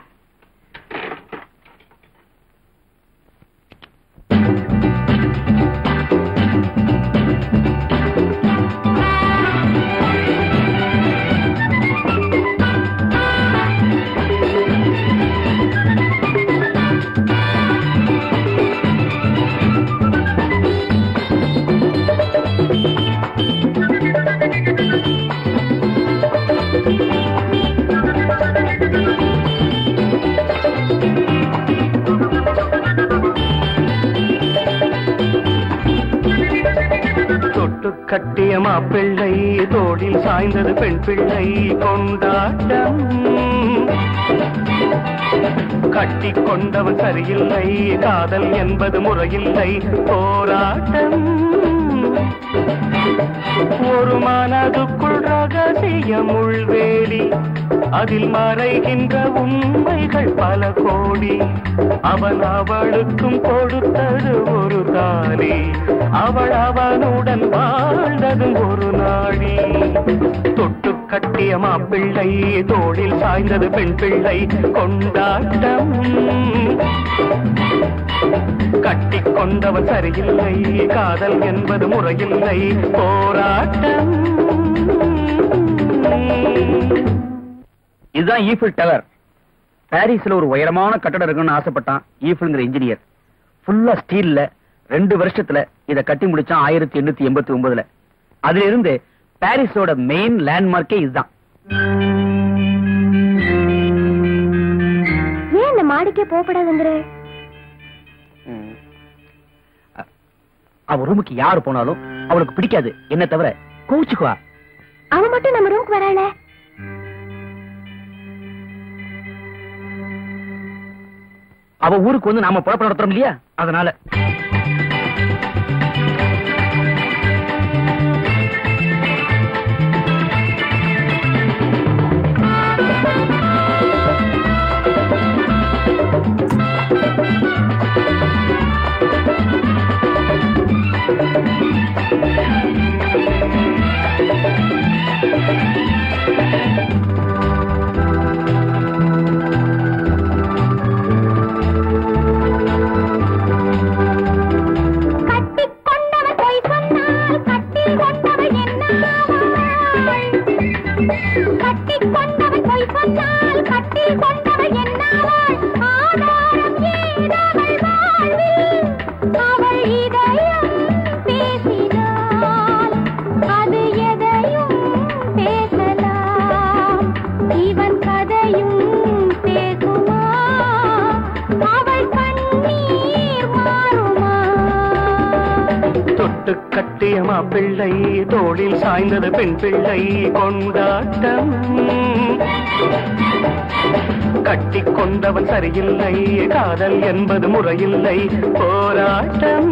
தொட்டு கட்டிய மாப்பிள்ளை தோளில் சாய்ந்தது பெண் பிள்ளை கொண்டாட்டம் கட்டி கொண்டவன் சரியில்லை காதல் என்பது முறையில்லை போராட்டம் ஒரு மனதுக்குள் ரகசியம் உள்வேலி அதில் மறைகின்ற உண்மைகள் பல கோடி அவன் அவளுக்கும் கொடுத்தது ஒரு தாலி அவள் அவனுடன் வாழ்ந்ததும் ஒரு நாடி தொட்டு கட்டிய மாப்பிள்ளை தோளில் சாய்ந்தது பெண் பிள்ளை கொண்டாட்டம் கட்டி கொண்டவன் சரியில்லை காதல் என்பது முறையில்லை போராட்டம் இதுதான் ஈஃபில் டவர் பாரிஸ்ல ஒரு உயரமான கட்டடம் இருக்குன்னு ஆசைப்பட்டான் ஈஃபில்ங்கிற இன்ஜினியர் ஃபுல்லா ஸ்டீல்ல ரெண்டு வருஷத்துல இத கட்டி முடிச்சான் ஆயிரத்தி எண்ணூத்தி எண்பத்தி ஒன்பதுல அதுல இருந்து பாரிஸோட மெயின் லேண்ட்மார்க்கே இதுதான் ஏன் இந்த மாடிக்கே போகப்படாதுங்கிற அ- அவ ரூமுக்கு யாரு போனாலும் அவளுக்கு பிடிக்காது என்ன தவிர கோச்சுக்குவா அவன் மட்டும் நம்ம ரூமுக்கு வராள அவ ஊருக்கு வந்து நாம புறப்பட நடத்துறோம் இல்லையா அதனால கட்டிக் கொண்டவன் பொய் சொன்னால் கட்டில் கொண்டவள் என்னாவாள் கட்டிக் கொண்டவன் பொய் சொன்னால் கட்டில் கொண்டவள் என்னாவாள் ஆதாரம் ஏதவள் வாழ்வில் அவள் இதயம் பேசினாள் அது எதையும் பேசலாம் இவன் கதையும் பேசுமா அவள் கண்ணீர் மாறுமா தொட்டு கட்டிய மாப்பிள்ளை தோளில் சாய்ந்தது பெண் பிள்ளை கொண்டாட்டம் கட்டி கொண்டவன் சரியில்லை காதல் என்பது முறையில்லை போராட்டம்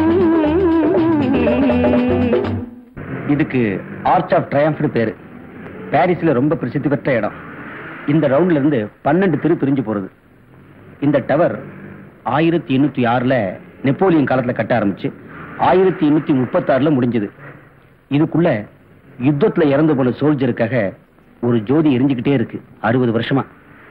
இதுக்கு ஆர்ச் ஆஃப் ட்ரையம்ப்னு பேரு பாரிஸ்ல ரொம்ப பிரசித்தி பெற்ற இடம் இந்த ரவுண்ட்ல இருந்து பன்னெண்டு தெரு பிரிஞ்சு போறது இந்த டவர் ஆயிரத்தி எண்ணூத்தி ஆறுல நெப்போலியன் காலத்துல கட்ட ஆரம்பிச்சு ஆயிரத்தி எண்ணூத்தி முப்பத்தாறுல முடிஞ்சது இதுக்குள்ள யுத்தத்துல இறந்து போன சோல்ஜருக்காக ஒரு ஜோதி எரிஞ்சுக்கிட்டே இருக்கு அறுபது வருஷமா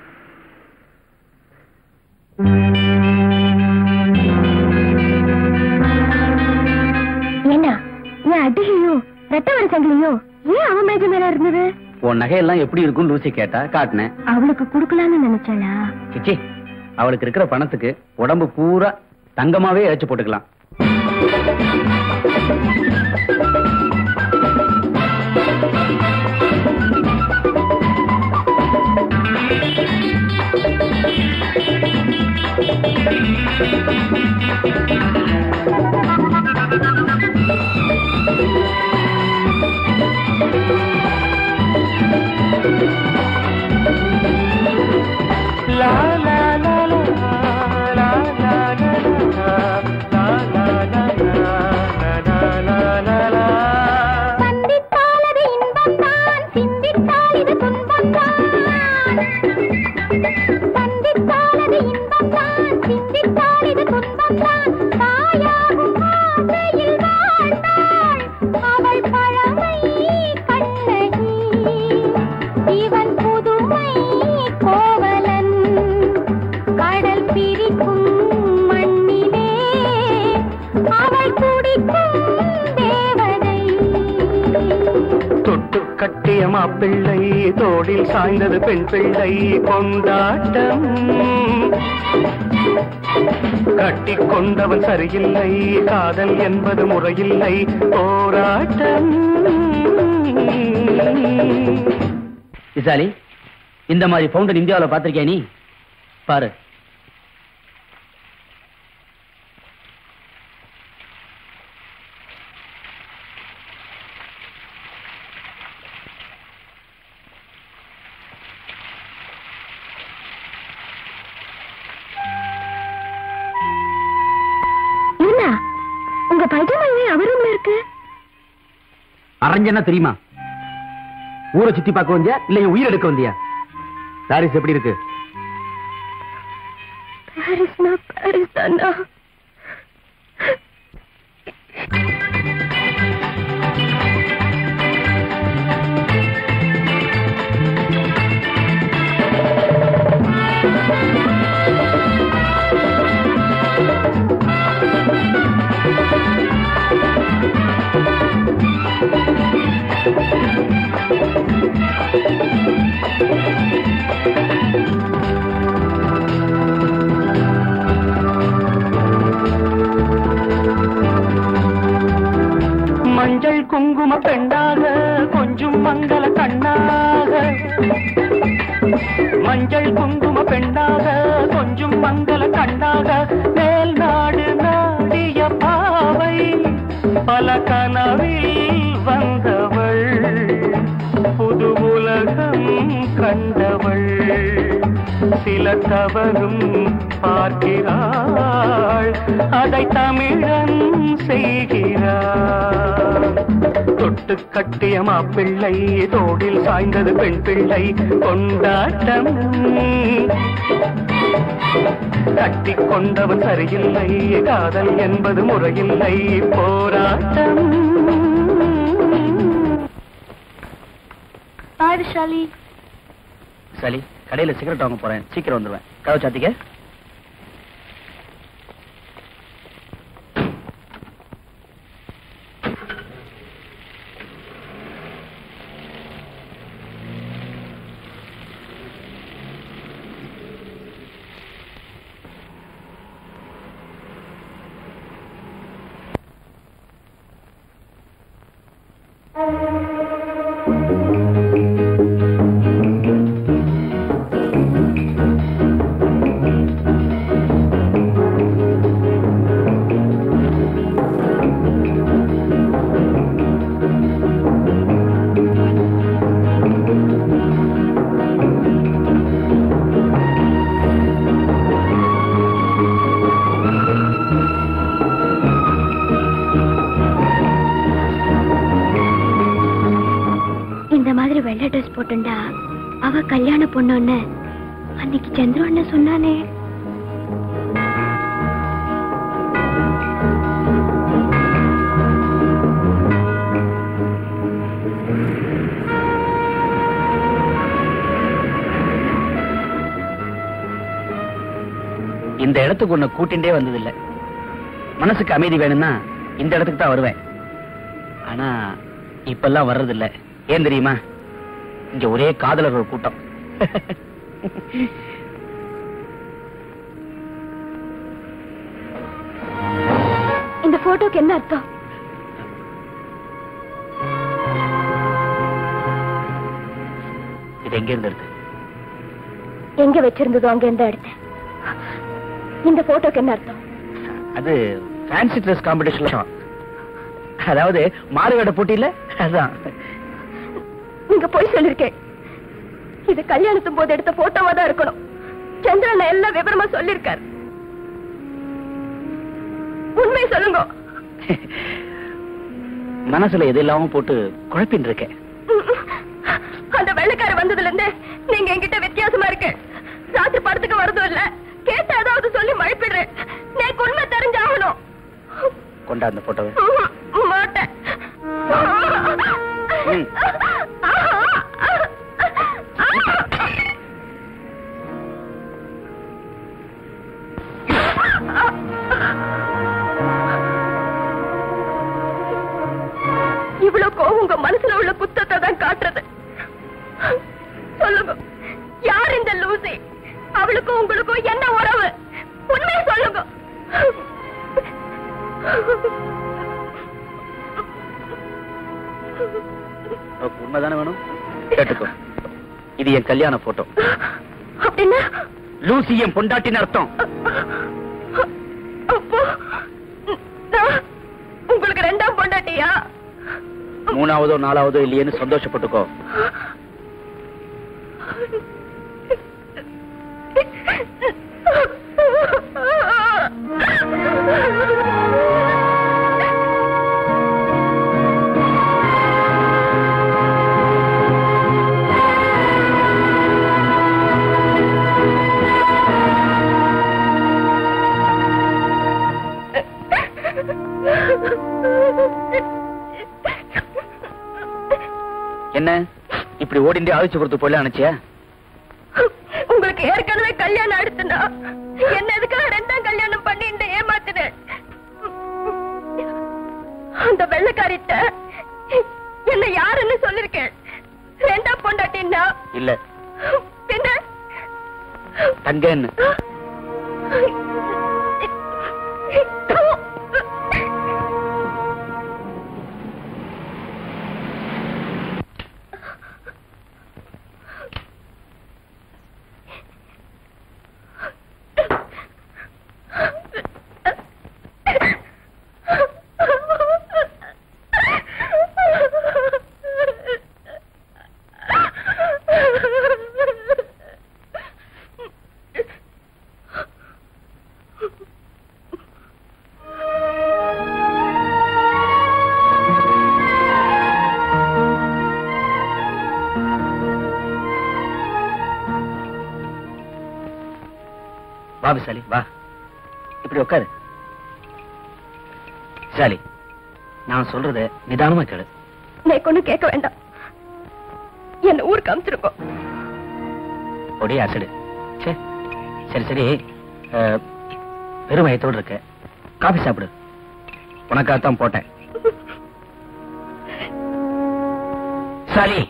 என்ன என் அடிகையும் ரத்த சங்கிலியும் ஏன் அவன் மேஜ மேல இருந்தது உன் நகையெல்லாம் எப்படி இருக்கும்னு லூசி கேட்டா காட்டினேன் அவளுக்கு குடுக்கலாம்னு நினைச்சாளா சிச்சி அவளுக்கு இருக்கிற பணத்துக்கு உடம்பு பூரா தங்கமாவே இழைச்சு போட்டுக்கலாம் லா லா லா லா லா லா லா லா லா லா லா லா லா சந்தித்தால் அது இன்பம்தான் சிந்தித்தால் இது துன்பம்தான் சந்தித்தால் அது இன்பம்தான் சிந்தித்தால் இது துன்பம்தான் தாயாகும் ஆசையில் வாழ்ந்தாள் அவள் பழமை கண்ணகி இவன் புதுமை கோவலன் கடல் பிரிக்கும் மண்ணிலே அவள் குடிக்கும் தேவதை தொட்டு கட்டிய மாப்பிள்ளை தோளில் சாய்ந்தது பெண் பிள்ளை கொண்டாட்டம் கட்டி கொண்டவன் சரியில்லை காதல் என்பது முறையில்லை போராட்டம் விசாலி இந்த மாதிரி ஃபவுண்டன் இந்தியாவில் பார்த்திருக்கியா நீ பாரு என்ன உங்க பைஜாமாவே அவரும் இருக்கு அரஞ்சனா தெரியுமா ஊரை சுத்தி பார்க்க வந்தியா இல்ல என் உயிர் எடுக்க வந்தியா சாரீஸ் எப்படி இருக்கு பாரிஸ்னா பாரிஸ் தானா மஞ்சள் குங்கும பெண்ணாக கொஞ்சம் மங்கள கண்ணாக மஞ்சள் குங்கும பெண்ணாக கொஞ்சம் மங்கள கண்ணாக மேல் நாடு நாடிய பாவை பல கனவில் வந்தவள் புது உலகம் கண்டவள் சில தவறும் பார்க்கிறாள் அதை தமிழன் செய்கிறாள் தொட்டு கட்டிய மாப்பிள்ளை தோடில் சாய்ந்தது பெண் பிள்ளை கொண்டாட்டம் கட்டி கொண்டவன் சரியில்லை காதல் என்பது முறையில்லை போராட்டம் பாரிஷாலி சரி கடையில சிகரெட் வாங்க போறேன் சீக்கிரம் வந்துருவேன் கதவு சாத்திக்க இந்த மாதிரி வெள்ளை ட்ரெஸ் போட்டுண்டா அவ கல்யாண பொண்ணுன்னு அன்னைக்கு சந்திரு அண்ணன் சொன்னானே இந்த இடத்துக்கு உன்னை கூட்டிண்டே வந்ததில்லை மனசுக்கு அமைதி வேணும்னா இந்த இடத்துக்கு தான் வருவேன் ஆனா இப்பெல்லாம் வர்றதில்ல ஏன் தெரியுமா இங்க ஒரே காதலர்கள் கூட்டம் இந்த போட்டோக்கு என்ன அர்த்தம் இது எங்க இருந்து இருக்கு எங்க வச்சிருந்ததோ அங்க இருந்து எடுத்தேன் இந்த போட்டோக்கு என்ன அர்த்தம் அது ஃபேன்சி ட்ரெஸ் காம்படிஷன் அதாவது மாறுவேட போட்டியில அதான் நீங்க போய் சொல்லிருக்கேன் இது கல்யாணத்தும் போது எடுத்த போட்டோவா தான் இருக்கணும் சந்திரன் எல்லாம் விவரமா சொல்லிருக்காரு உண்மை சொல்லுங்க மனசுல எது இல்லாம போட்டு குழப்பின்னு இருக்கேன் அந்த வெள்ளைக்கார வந்ததுல இருந்து நீங்க என்கிட்ட வித்தியாசமா இருக்கு ராத்திரி படத்துக்கு வரதும் இல்ல கேட்ட ஏதாவது சொல்லி மழைப்பிடுறேன் எனக்கு உண்மை தெரிஞ்சாகணும் கொண்டா அந்த போட்டோவை மாட்டேன் ம். இவ்வளவு கோவம் உங்க மனசுல உள்ள குத்தத்தை தான் காட்டுறது சொல்லுங்க யார் இந்த லூசி அவளுக்கும் உங்களுக்கும் என்ன உறவு உண்மையை சொல்லுங்க உனக்கு உண்மைதானே வேணும் கேட்டுக்கோ இது என் கல்யாண போட்டோ அப்படின்னா லூசி என் பொண்டாட்டின்னு அர்த்தம் அப்போ நான் உங்களுக்கு ரெண்டாம் பொண்டாட்டியா மூணாவதோ நாலாவதோ இல்லையேன்னு சந்தோஷப்பட்டுக்கோ என்ன இப்படி ஓடிண்டே ஆதிச்சு கொடுத்து போயில நினைச்சியா உங்களுக்கு ஏற்கனவே கல்யாணம் ஆயிடுச்சுன்னா என்ன எதுக்காக ரெண்டாம் கல்யாணம் பண்ணிட்டு ஏமாத்தினேன் அந்த வெள்ளக்காரிட்ட என்ன யாருன்னு சொல்லிருக்கேன் ரெண்டாம் பொண்டாட்டின்னா இல்ல பின்ன தங்கன்னு வா விசாலி வா இப்படி உட்காரு விசாலி நான் சொல்றத நிதானமா கேளு எனக்கு ஒண்ணும் கேட்க வேண்டாம் என்ன ஊருக்கு அமிச்சிருக்கோம் ஒடி அசடு சே சரி சரி அஹ், வெறும் வயத்தோடு இருக்க காபி சாப்பிடு உனக்காகத்தான் போட்டேன் சாலி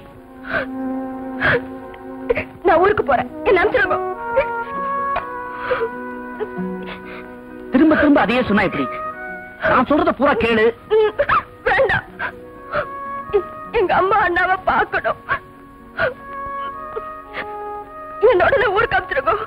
நான் ஊருக்கு போறேன் என்ன அமிச்சிருக்கோம் திரும்ப திரும்ப அதையே சொன்னா எப்படி நான் சொல்றத பூரா கேளு ம், வேண்டாம் எங்க அம்மா அண்ணாவை பார்க்கணும் என்னோட நான் ஊருக்கு அமிச்சிருக்கோம்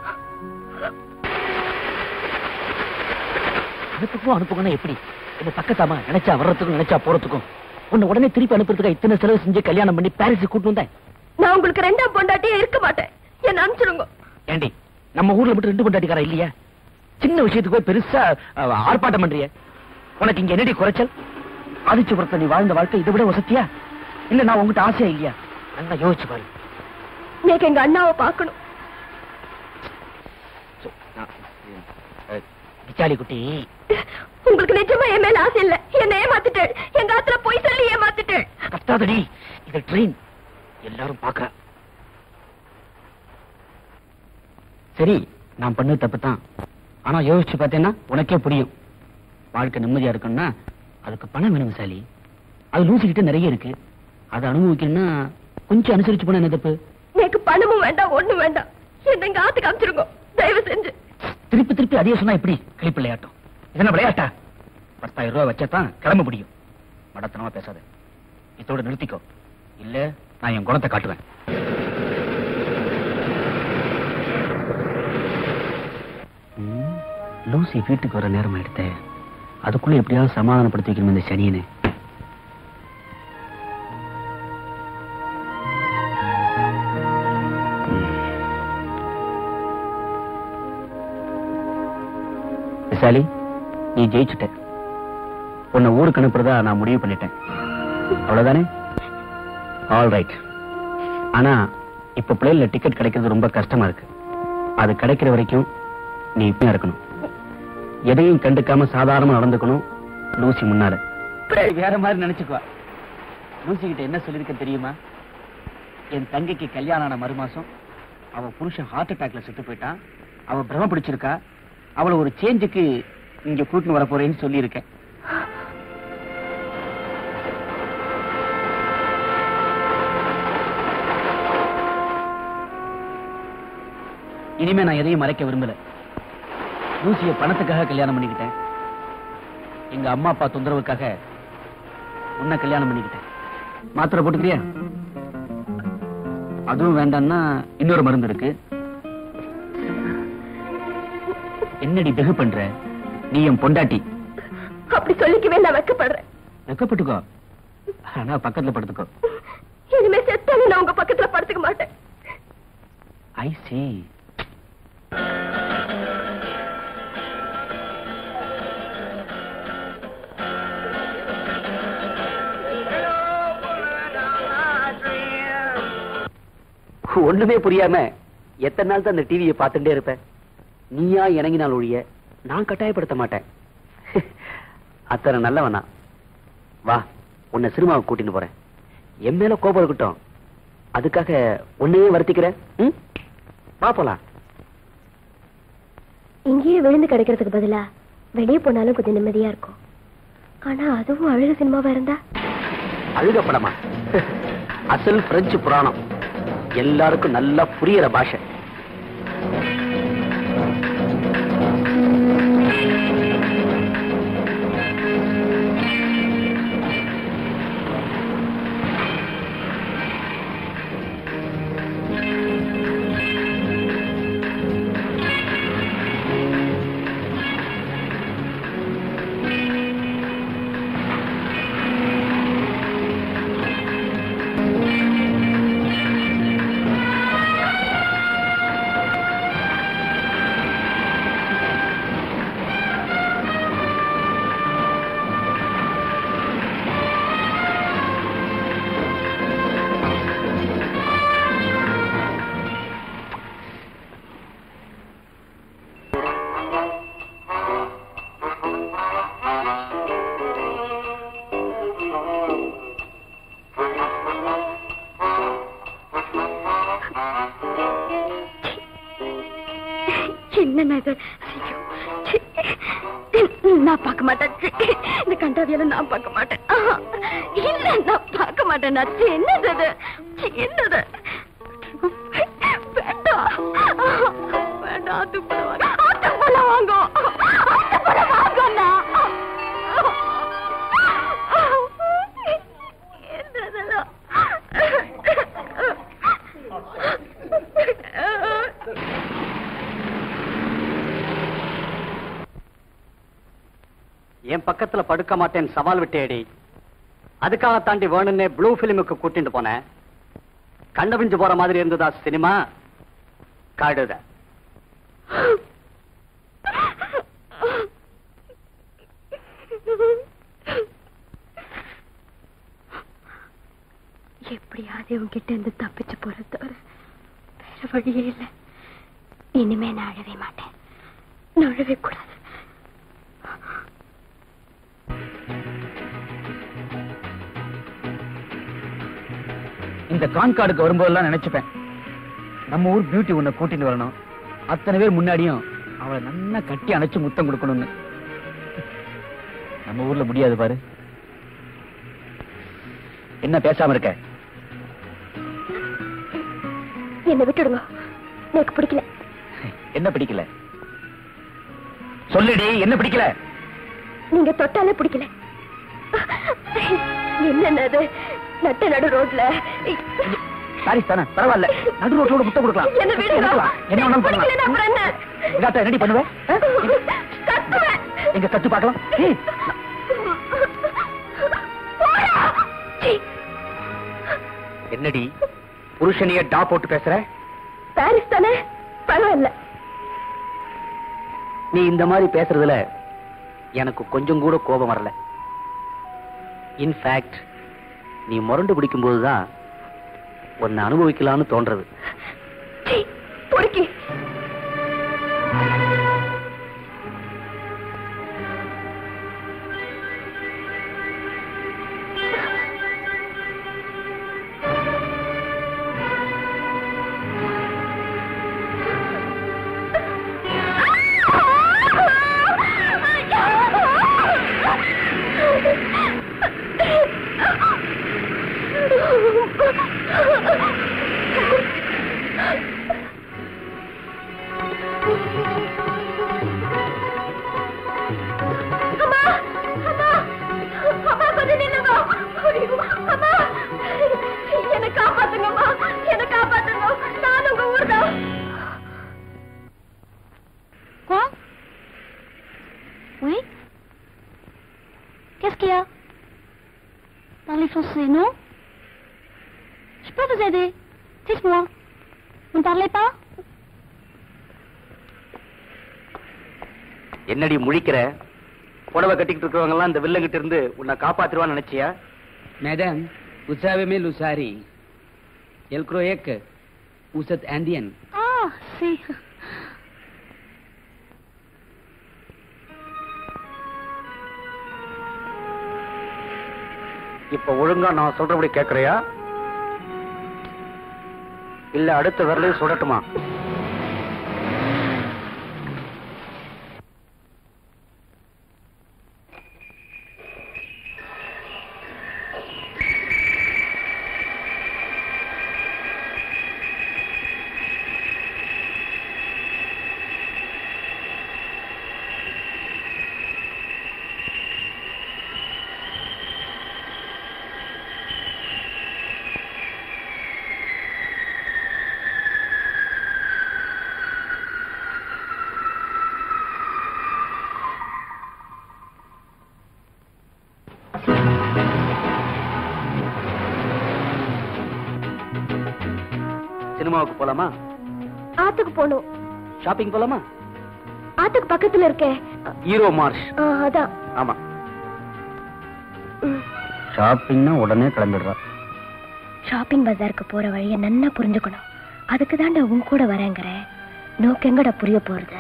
அனுப்புக்கும் அனுப்புக்கணும் எப்படி இந்த பக்கத்தாமா நினைச்சா வர்றதுக்கும் நினைச்சா போறதுக்கும் உன்னை உடனே திருப்பி அனுப்புறதுக்கு இத்தனை செலவு செஞ்சு கல்யாணம் பண்ணி பாரிஸுக்கு கூட்டு வந்தேன் நான் உங்களுக்கு ரெண்டாம் பொண்டாட்டியே இருக்க மாட்டேன் என்ன அனுப்பிச்சிருங்க ஏண்டி நம்ம ஊர்ல மட்டும் ரெண்டு கொண்டாட்டிக்காரா இல்லையா சின்ன விஷயத்துக்கு போய் பெருசா அஹ், ஆர்ப்பாட்டம் பண்றிய உனக்கு இங்க என்னடி குறைச்சல் ஆதிச்சபுரத்தை நீ வாழ்ந்த வாழ்க்கை இதை விட வசதியா இல்ல நான் உங்ககிட்ட ஆசையா இல்லையா நல்லா யோசிச்சு பாரு எனக்கு எங்க அண்ணாவை பார்க்கணும் சோ, நான், அஹ், கிச்சாலி குட்டி உங்களுக்கு நிஜமா என் மேல ஆசை இல்ல என்ன ஏமாத்திட்டு எங்க ஆத்துல போய் சொல்லி ஏமாத்திட்டு கத்தாதடி இது ட்ரெயின் எல்லாரும் பாக்குற சரி நான் பண்ணது தப்பு தான் ஆனா யோசிச்சு பார்த்தேன்னா உனக்கே புரியும் வாழ்க்கை நிம்மதியா இருக்கணும்னா அதுக்கு பணம் வேணும் விசாலி அது லூசிக்கிட்ட நிறைய இருக்கு அதை அனுபவிக்கணும்னா கொஞ்சம் அனுசரிச்சு போனா என்ன தப்பு எனக்கு பணமும் வேண்டாம் ஒண்ணும் வேண்டாம் என்ன எங்க ஆத்துக்கு அமிச்சிருங்க தயவு செஞ்சு திருப்பி திருப்பி அதையே சொன்னா எப்படி களிப்பிள்ளையாட்டம் இதென்ன விளையாட்டா பத்தாயிரம் ரூபாய் வச்சாதான் கிளம்ப முடியும் மடத்தனமா பேசாத இதோட நிறுத்திக்கோ இல்ல நான் என் குணத்தை காட்டுவேன் ம். லூசி வீட்டுக்கு வர நேரம் ஆயிடுத்தே அதுக்குள்ள எப்படியாவது சமாதானப்படுத்தி வைக்கணும் இந்த சனியனை விசாலி நீ ஜெயிச்சுட்ட உன்னை ஊருக்கு அனுப்புறதா நான் முடிவு பண்ணிட்டேன் அவ்வளவுதானே ஆல் ரைட் ஆனா இப்ப பிளேன்ல டிக்கெட் கிடைக்கிறது ரொம்ப கஷ்டமா இருக்கு அது கிடைக்கிற வரைக்கும் நீ இப்ப இருக்கணும் எதையும் கண்டுக்காம சாதாரணமா நடந்துக்கணும் லூசி முன்னால வேற மாதிரி நினைச்சுக்குவா லூசி கிட்ட என்ன சொல்லிருக்க தெரியுமா என் தங்கைக்கு கல்யாணம் ஆன மறுமாசம் அவ புருஷன் ஹார்ட் அட்டாக்ல செத்து போயிட்டான் அவ பிரம பிடிச்சிருக்கா அவளை ஒரு சேஞ்சுக்கு இங்க கூட்டின்னு வர போறேன்னு சொல்லியிருக்கேன் இனிமே நான் எதையும் மறைக்க விரும்பல லூசிய பணத்துக்காக கல்யாணம் பண்ணிக்கிட்டேன் எங்க அம்மா அப்பா தொந்தரவுக்காக உன்னை கல்யாணம் பண்ணிக்கிட்டேன் மாத்திரை போட்டுக்கிறியா அதுவும் வேண்டாம்னா இன்னொரு மருந்து இருக்கு என்னடி வெகு பண்ற நீ என் பொண்டாட்டி அப்படி சொல்லிக்கவே நான் வெக்கப்படுறேன் வெக்கப்பட்டுக்கோ ஆனா பக்கத்துல படுத்துக்கோ இனிமே செத்தாலும் நான் உங்க பக்கத்துல படுத்துக்க மாட்டேன் ஐ சி ஒண்ணுமே புரியாம எத்தனை நாள் தான் அந்த டிவியை பார்த்துட்டே இருப்பேன் நீயா இறங்கினால் ஒழிய நான் கட்டாயப்படுத்த மாட்டேன் அத்தனை நல்லவனா வா உன்னை சினிமாவுக்கு கூட்டிட்டு போறேன் என் மேல கோபம் இருக்கட்டும் அதுக்காக உன்னையே வருத்திக்கிறேன் ம்? வா போலாம் இங்கேயே விழுந்து கிடைக்கிறதுக்கு பதிலா வெளியே போனாலும் கொஞ்சம் நிம்மதியா இருக்கும் ஆனா அதுவும் அழகு சினிமாவா இருந்தா அழுக படமா அசல் பிரெஞ்சு புராணம் எல்லாருக்கும் நல்லா புரியற பாஷை என்னண்ணா இது ஐயோ, சி. நான் பார்க்க மாட்டேன் சி. இந்த கண்டாவியெல்லாம் நான் பார்க்க மாட்டேன் ஆஹா. இல்ல நான் பார்க்க மாட்டேன் நான் சி, என்னது இது சி, என்னது வேண்டாம் ஆஹா. வேண்டாம் ஆத்துக்குள்ள வாங்க ஆத்துக்குள்ள வாங்க ஆத்துக்குள்ள வாங்கண்ணா என்னதெல்லாம் என் பக்கத்துல படுக்க மாட்டேன்னு சவால் விட்டேடி அதுக்காக தாண்டி வேணும்னே ப்ளூ பிலிமுக்கு கூட்டிட்டு போனேன் கண்ணபிஞ்சு போற மாதிரி இருந்ததா சினிமா கழுத எப்படியாவது உங்ககிட்ட இருந்து தப்பிச்சு போறது தவிர வேற வழியே இல்லை இனிமே நான் அழவே மாட்டேன் நான் அழவே கூடாது இந்த கான்கார்டுக்கு வரும்போதெல்லாம் நினைச்சுப்பேன் நம்ம ஊர் பியூட்டி உன்னை கூட்டிட்டு வரணும் அத்தனை பேர் முன்னாடியும் அவளை நல்லா கட்டி அணைச்சு முத்தம் கொடுக்கணும்னு நம்ம ஊர்ல முடியாது பாரு என்ன பேசாம இருக்க என்னை விட்டுடுங்க எனக்கு பிடிக்கல என்ன பிடிக்கல சொல்லுடி என்ன பிடிக்கல நீங்க தொட்டாலே பிடிக்கல என்னது நட்ட நடு ரோட்ல சாரி தானே பரவாயில்ல நடு ரோட்டோட முத்தம் கொடுக்கலாம் என்ன விடுங்க கொடுக்கலாம். என்ன வேணாலும் பண்ணலாம் பிடிக்கலன்னா அப்புறம் என்ன விடாட்டா என்னடி பண்ணுவேன் கொன்றுவேன். எங்க கட்டு பார்க்கலாம் ஏய், போடா. சீ, என்னடி புருஷனைய டா போட்டு பேசுற பாரிஸ் தானே பரவாயில்ல நீ இந்த மாதிரி பேசுறதுல எனக்கு கொஞ்சம் கூட கோபம் வரல இன்ஃபேக்ட் நீ முரண்டு பிடிக்கும் போதுதான் உன்னை அனுபவிக்கலாம்னு தோன்றது சீ, பொறுக்கி அம்மா அம்மா அம்மா கொஞ்சம் நில்லுங்க ஐயோ, அம்மா என்னை காப்பாத்துங்கம்மா என்னை காப்பாத்துங்க நான் உங்க ஊர் தான் Quoi Oui Qu'est-ce qu'il y a Parlez français, non Je peux vous aider Dites-moi. Vous ne parlez pas என்னடி முழிக்கிற புடவை கட்டிக்கிட்டு இருக்கிறவங்க எல்லாம் இந்த வில்லங்கிட்ட இருந்து உன்னை காப்பாத்திருவான்னு நினைச்சியா Madame, vous savez mes lusari. Elle croyait que vous êtes indienne. Ah, c'est... இப்ப ஒழுங்கா நான் சொல்றபடி கேக்குறியா இல்ல அடுத்த விரலையும் சுடட்டுமா சினிமாவுக்கு போலாமா ஆத்துக்கு போகணும் ஷாப்பிங் போலாமா ஆத்துக்கு பக்கத்துல இருக்கே ஹீரோ மார்ஷ் ஆ, அதான் ஆமா ம். ஷாப்பிங்னா உடனே கிளம்பிடுறா ஷாப்பிங் பஜாருக்கு போற வழிய நன்னா புரிஞ்சுக்கணும் அதுக்கு தாண்டா உன் கூட வரேங்கிற நோக்கு எங்கடா புரிய போறது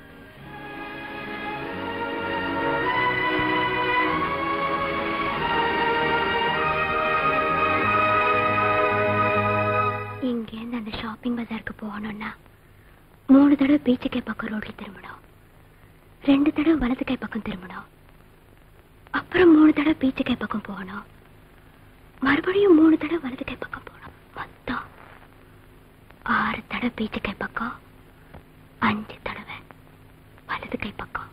இங்கேருந்து அந்த ஷாப்பிங் பஜாருக்கு போகணும்னா மூணு தடவை பீச்சு கை பக்கம் ரோட்ல திரும்பணும் ரெண்டு தடவை வலது கை பக்கம் திரும்பணும் அப்புறம் மூணு தடவை பீச்சு கை பக்கம் போகணும் மறுபடியும் மூணு தடவை வலது கை பக்கம் போகணும் மொத்தம் ஆறு தடவை பீச்சு கை பக்கம் அஞ்சு தடவை வலது கை பக்கம்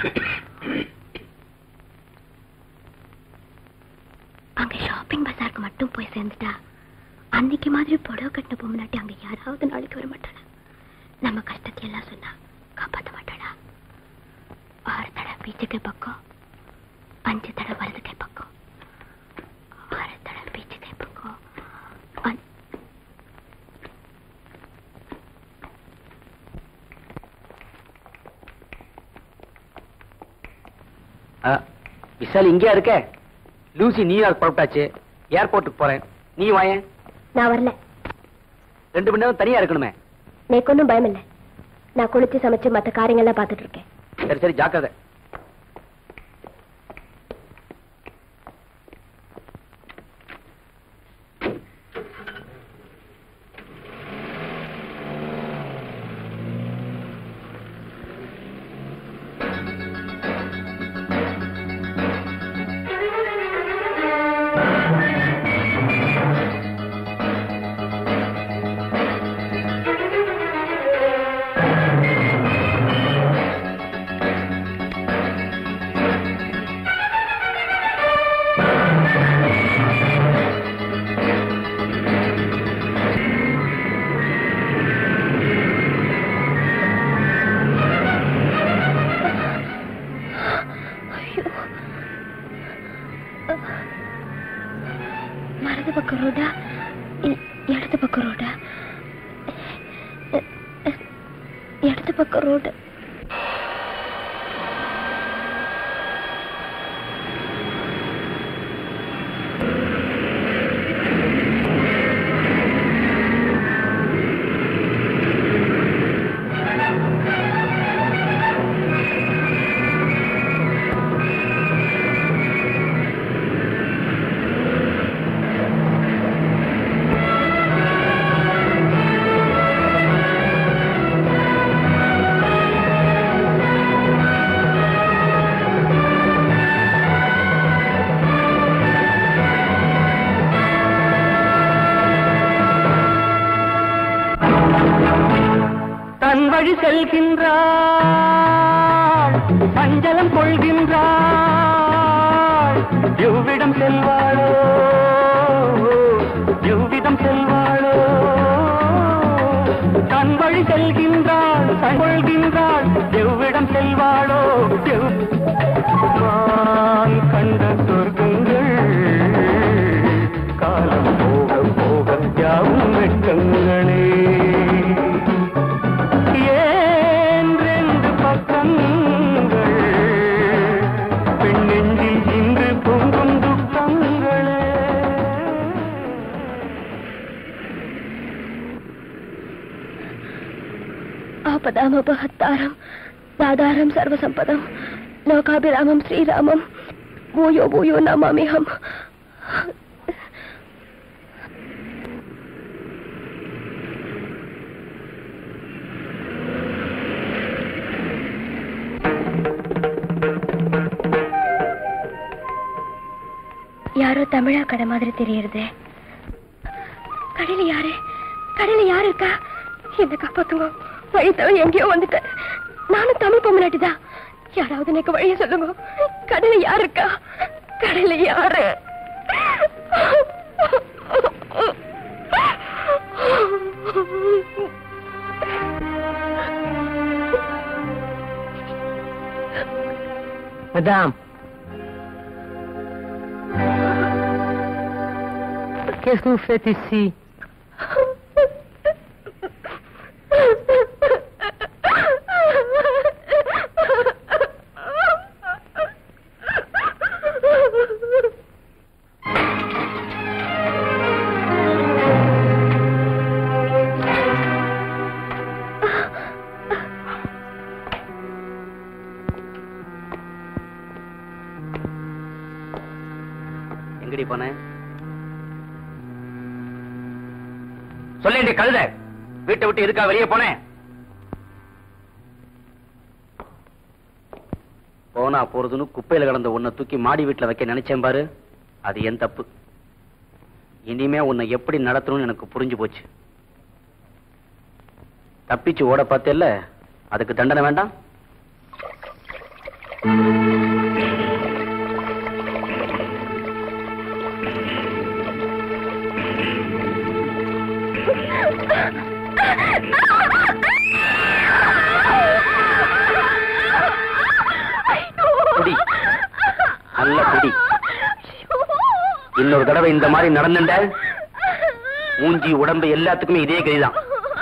அங்க ஷாப்பிங் பஜாருக்கு மட்டும் போய் சேர்ந்துட்டா அன்னைக்கு மாதிரி புடவை கட்டின பொம்மனாட்டி அங்க யாராவது நாளைக்கு வர மாட்டாளா நம்ம கஷ்டத்தை எல்லாம் சொன்னா காப்பாத்த மாட்டாளா ஆறு தடவை பீச்சு கை பக்கம் அஞ்சு தடவை வலது கை பக்கம் ஆறு தடவை பீச்சு கை பக்கம் அஞ்- விஷால் இங்கேயா இருக்க லூசி நியூயார்க் புறப்பட்டாச்சு ஏர்போர்ட்டுக்கு போறேன் நீ வாயேன் நான் வரல ரெண்டு மணி நேரம் தனியா இருக்கணுமே எனக்கு ஒன்றும் பயம் இல்லை நான் குளிச்சு சமைச்சு மற்ற காரியங்கள்லாம் பார்த்துட்டு இருக்கேன் சரி சரி ஜாக்கிரதை அந்த பக்கம் ரோடு தன் வழி செல்கின்றாள் பஞ்சலம் கொள்கின்றாள் எவ்விடம் செல்வாளோ எவ்விதம் செல்வாளோ தன் வழி செல்கின்றாள் தன் கொள்கின்றாள் எவ்விடம் செல்வாளோ எவ் நான் கண்ட சொர்க்கங்கள் காலம் போக போக யாவும் வெட்கங்களே ஏன் ரெண்டு பக்கங்கள் பெண்ணெஞ்சில் இன்று பொங்கும் துக்கங்களே ఆపదామపహత్తారం దాదారం సర్వసంపదం లోకాభిరామం శ్రీరామం భూయో భూయో నమామిహం யாரோ தமிழா கடை மாதிரி தெரியறது கடையில யாரு கடையில யாரு இருக்கா என்ன காப்பாத்துங்க வழி தவிர எங்கேயோ வந்துட்டேன் நானும் தமிழ் பொம்மநாட்டி தான் யாராவது எனக்கு வழிய சொல்லுங்க கடையில யாரு இருக்கா கடையில யாரு Madame. Qu'est-ce que vous faites ici எங்கடி போன சொல்லேண்டி கழுத வீட்டை விட்டு இருக்கா வெளியே போனேன் போனா போறதுன்னு குப்பையில கிடந்த உன்னை தூக்கி மாடி வீட்டுல வைக்க நினைச்சேன் பாரு அது என் தப்பு இனிமே உன்னை எப்படி நடத்தணும்னு எனக்கு புரிஞ்சு போச்சு தப்பிச்சு ஓட பார்த்தேல்ல அதுக்கு தண்டனை வேண்டாம் குடி நல்ல குடி இன்னொரு தடவை இந்த மாதிரி நடந்துட்ட மூஞ்சி உடம்பு எல்லாத்துக்குமே இதே கதிதான்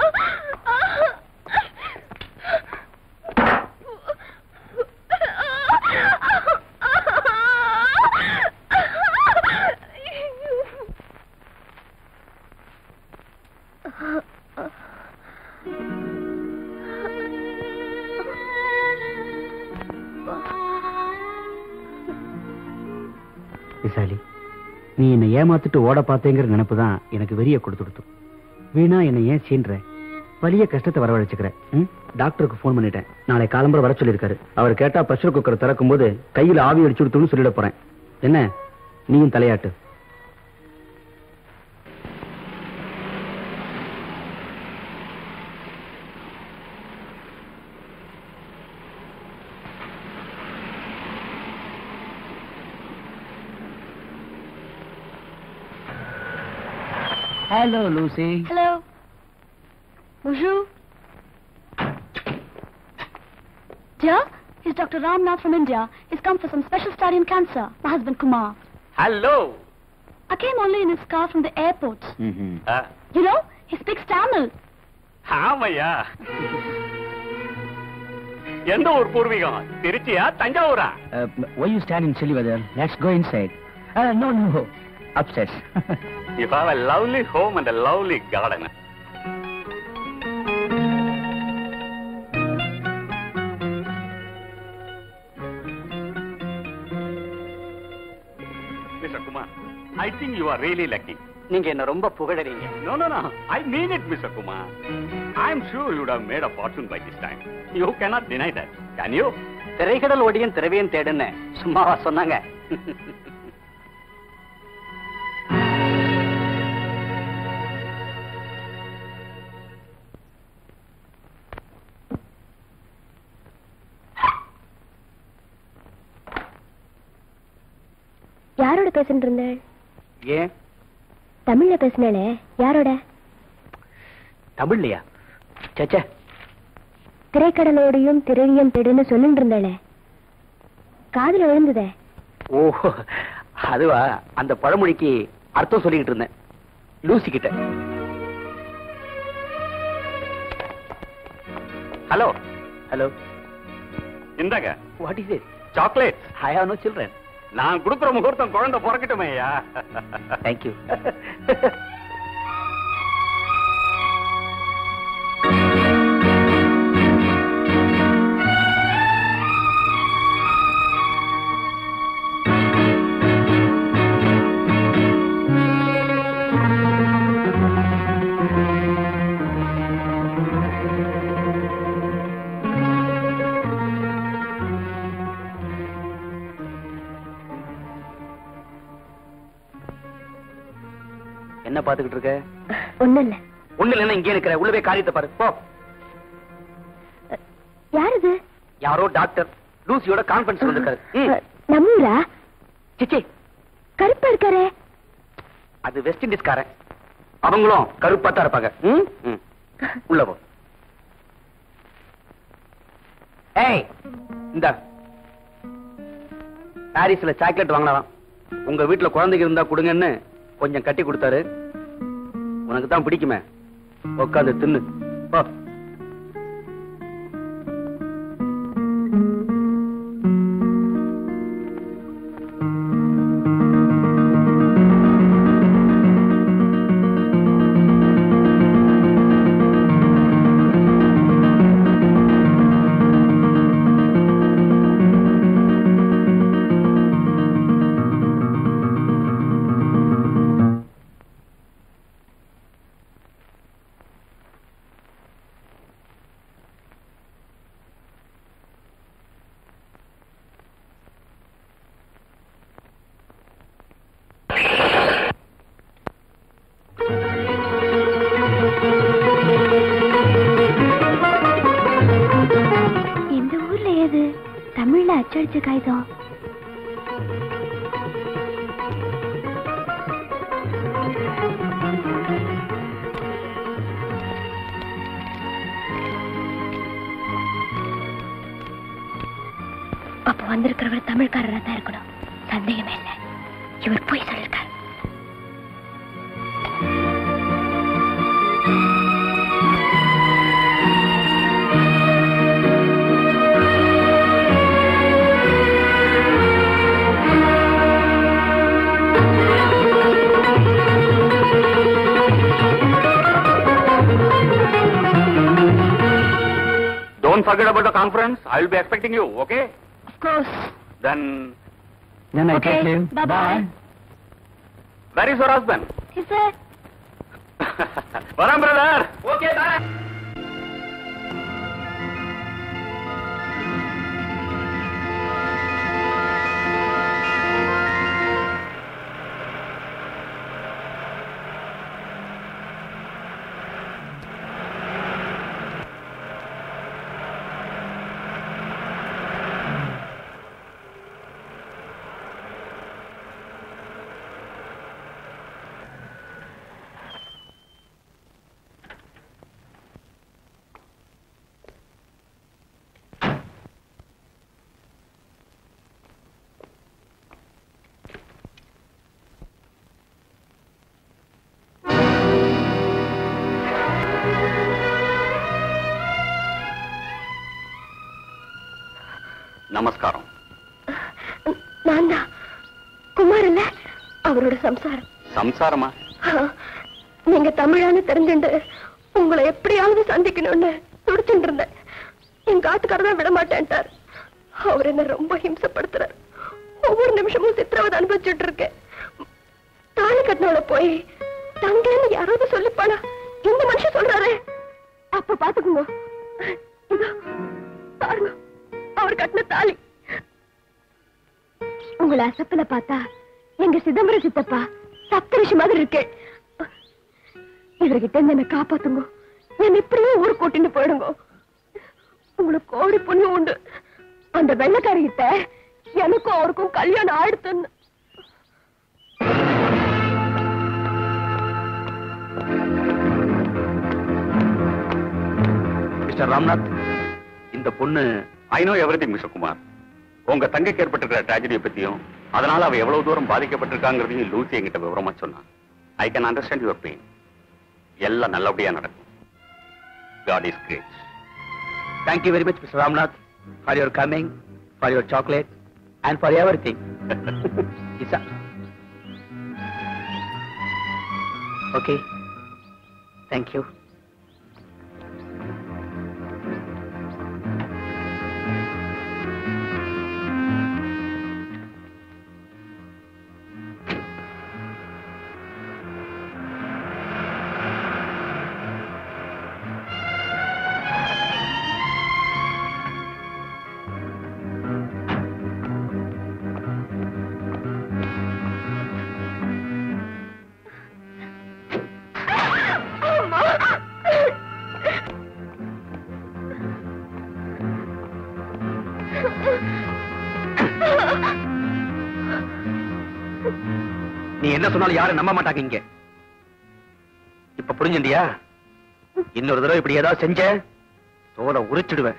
விசாலி நீ என்னை ஏமாத்திட்டு ஓட பார்த்தேங்கிற நினைப்பு தான் எனக்கு வெறிய கொடுத்துடுத்து வீணா என்னை ஏன் சீன்ற வலிய கஷ்டத்தை வரவழைச்சுக்கிற ம்? டாக்டருக்கு ஃபோன் பண்ணிட்டேன் நாளை காலம்பர வர சொல்லியிருக்காரு அவர் கேட்டா பிரஷர் குக்கர் திறக்கும் போது கையில ஆவி அடிச்சு கொடுத்துன்னு சொல்லிட போறேன் என்ன நீயும் தலையாட்டு Hello, Lucy. Hello. Bonjour. Dear, he's Dr. Ramnath from India. He's come for some special study in cancer. My husband Kumar. Hello. I came only in his car from the airport. Uh, You know, he speaks Tamil. ஆமையா எந்த ஊர் பூர்வீகம் திருச்சியா தஞ்சாவூரா why you stand in chilly weather let's go inside no no upstairs You have a lovely home and a lovely garden. Mr. Kumar, I think you are really lucky. நீங்க என்ன ரொம்ப புகழறீங்க No, no, no. I mean it, Mr. Kumar. I'm sure you would have made a fortune by this time. You cannot deny that, can you? திரைக்கடல் ஒடியும் திரவியம் தேடுன்னு சும்மாவா சொன்னாங்க யாரோட பேசிட்டு இருந்தேன் ஏன் தமிழ்ல பேசினேளே யாரோட தமிழ்லையா சேச்சே திரைக்கடலோடையும் திரவியம் தேடுன்னு சொல்லிட்டு இருந்தேளே காதுல விழுந்ததே ஓ அதுவா அந்த பழமொழிக்கு அர்த்தம் சொல்லிக்கிட்டு இருந்தேன் லூசி கிட்ட ஹலோ ஹலோ இந்தாங்க what is it chocolate I have no children நான் கொடுக்குற முகூர்த்தம் குழந்தை பிறக்கட்டுமே ஐயா தேங்க்யூ என்ன பாத்துக்கிட்டு இருக்க ஒண்ணும் இல்ல ஒண்ணு இல்லைன்னா இங்கே இருக்கிற உள்ள போய் காரியத்தை பாரு போ யார் இது யாரோ டாக்டர் லூசியோட கான்ஃபரன்ஸ் வந்திருக்காரு ம். நம்மூரா சிச்சி கருப்பா இருக்காரே அது வெஸ்ட் இண்டீஸ்காரன் அவங்களும் கருப்பா தான் இருப்பாங்க ம்? ம். உள்ள போ ஏய் இந்த பாரிஸ்ல சாக்லேட் வாங்கினாராம் உங்க வீட்டுல குழந்தைங்க இருந்தா கொடுங்கன்னு கொஞ்சம் கட்டி கொடுத்தாரு உனக்கு தான் பிடிக்குமே உட்காந்து தின்னு போ இந்த ஊர்ல ஏது தமிழ்ல அச்சடிச்ச காகிதம் அப்ப வந்திருக்கிறவர் தமிழ்காரரா தான் இருக்கணும் சந்தேகமே இல்லை இவர் போய் சொல்லிருக்கார் Don't forget about the conference. I'll be expecting you, okay? Of course. Then, Then I Okay, take leave. bye-bye. where is your husband? Yes, sir. Varam, brother. Okay, bye. நமஸ்காரம் நான் தான் குமார் இல்ல அவரோட சம்சாரம் சம்சாரமா நீங்க தமிழான்னு தெரிஞ்சுண்டு உங்களை எப்படியாவது சந்திக்கணும்னு துடிச்சுட்டு இருந்தேன் எங்க ஆத்துக்காரர் தான் விட மாட்டேன்ட்டார் அவர் என்ன ரொம்ப ஹிம்சப்படுத்துறாரு ஒவ்வொரு நிமிஷமும் சித்திரவதை அனுபவிச்சுட்டு இருக்கேன் தாலி கட்டினவள போய் தங்கன்னு யாராவது சொல்லிப்பானா இந்த மனுஷன் சொல்றாரே அப்ப பாத்துக்குங்க இதோ, பாருங்க அவர் கட்டின தாலி உங்களை அசப்பில பார்த்தா எங்க சிதம்பரம் சித்தப்பா சப்தரிஷி மாதிரி இருக்கேன் இவர்கிட்ட இருந்து என்ன காப்பாத்துங்க என்ன இப்படியே ஊர் கூட்டிட்டு போயிடுங்க உங்களுக்கு கோடி புண்ணியம் உண்டு அந்த வெள்ளக்காரிகிட்ட எனக்கும் அவருக்கும் கல்யாணம் ஆயிடுத்துன்னு மிஸ்டர் ராம்நாத் இந்த பொண்ணு I know everything mister Kumar உங்க தங்கைக்கு ஏற்பட்டிருக்கிற ட்ராஜடியை பத்தியும் அதனால அவ எவ்வளவு தூரம் பாதிக்கப்பட்டிருக்காங்கிறதையும் லூசி என்கிட்ட விவரமா சொன்னான் I can understand your pain எல்லாம் நல்லபடியா நடக்கும் God is great Thank you very much, Mr. Ramnath, for your coming, for your chocolate, and for everything. Isa. Okay. Thank you. நீ என்ன சொன்னாலும் யாரும் நம்ப மாட்டாங்க இங்க இப்ப புரிஞ்சுண்டியா இன்னொரு தடவை இப்படி ஏதாவது செஞ்ச தோலை உரிச்சிடுவேன்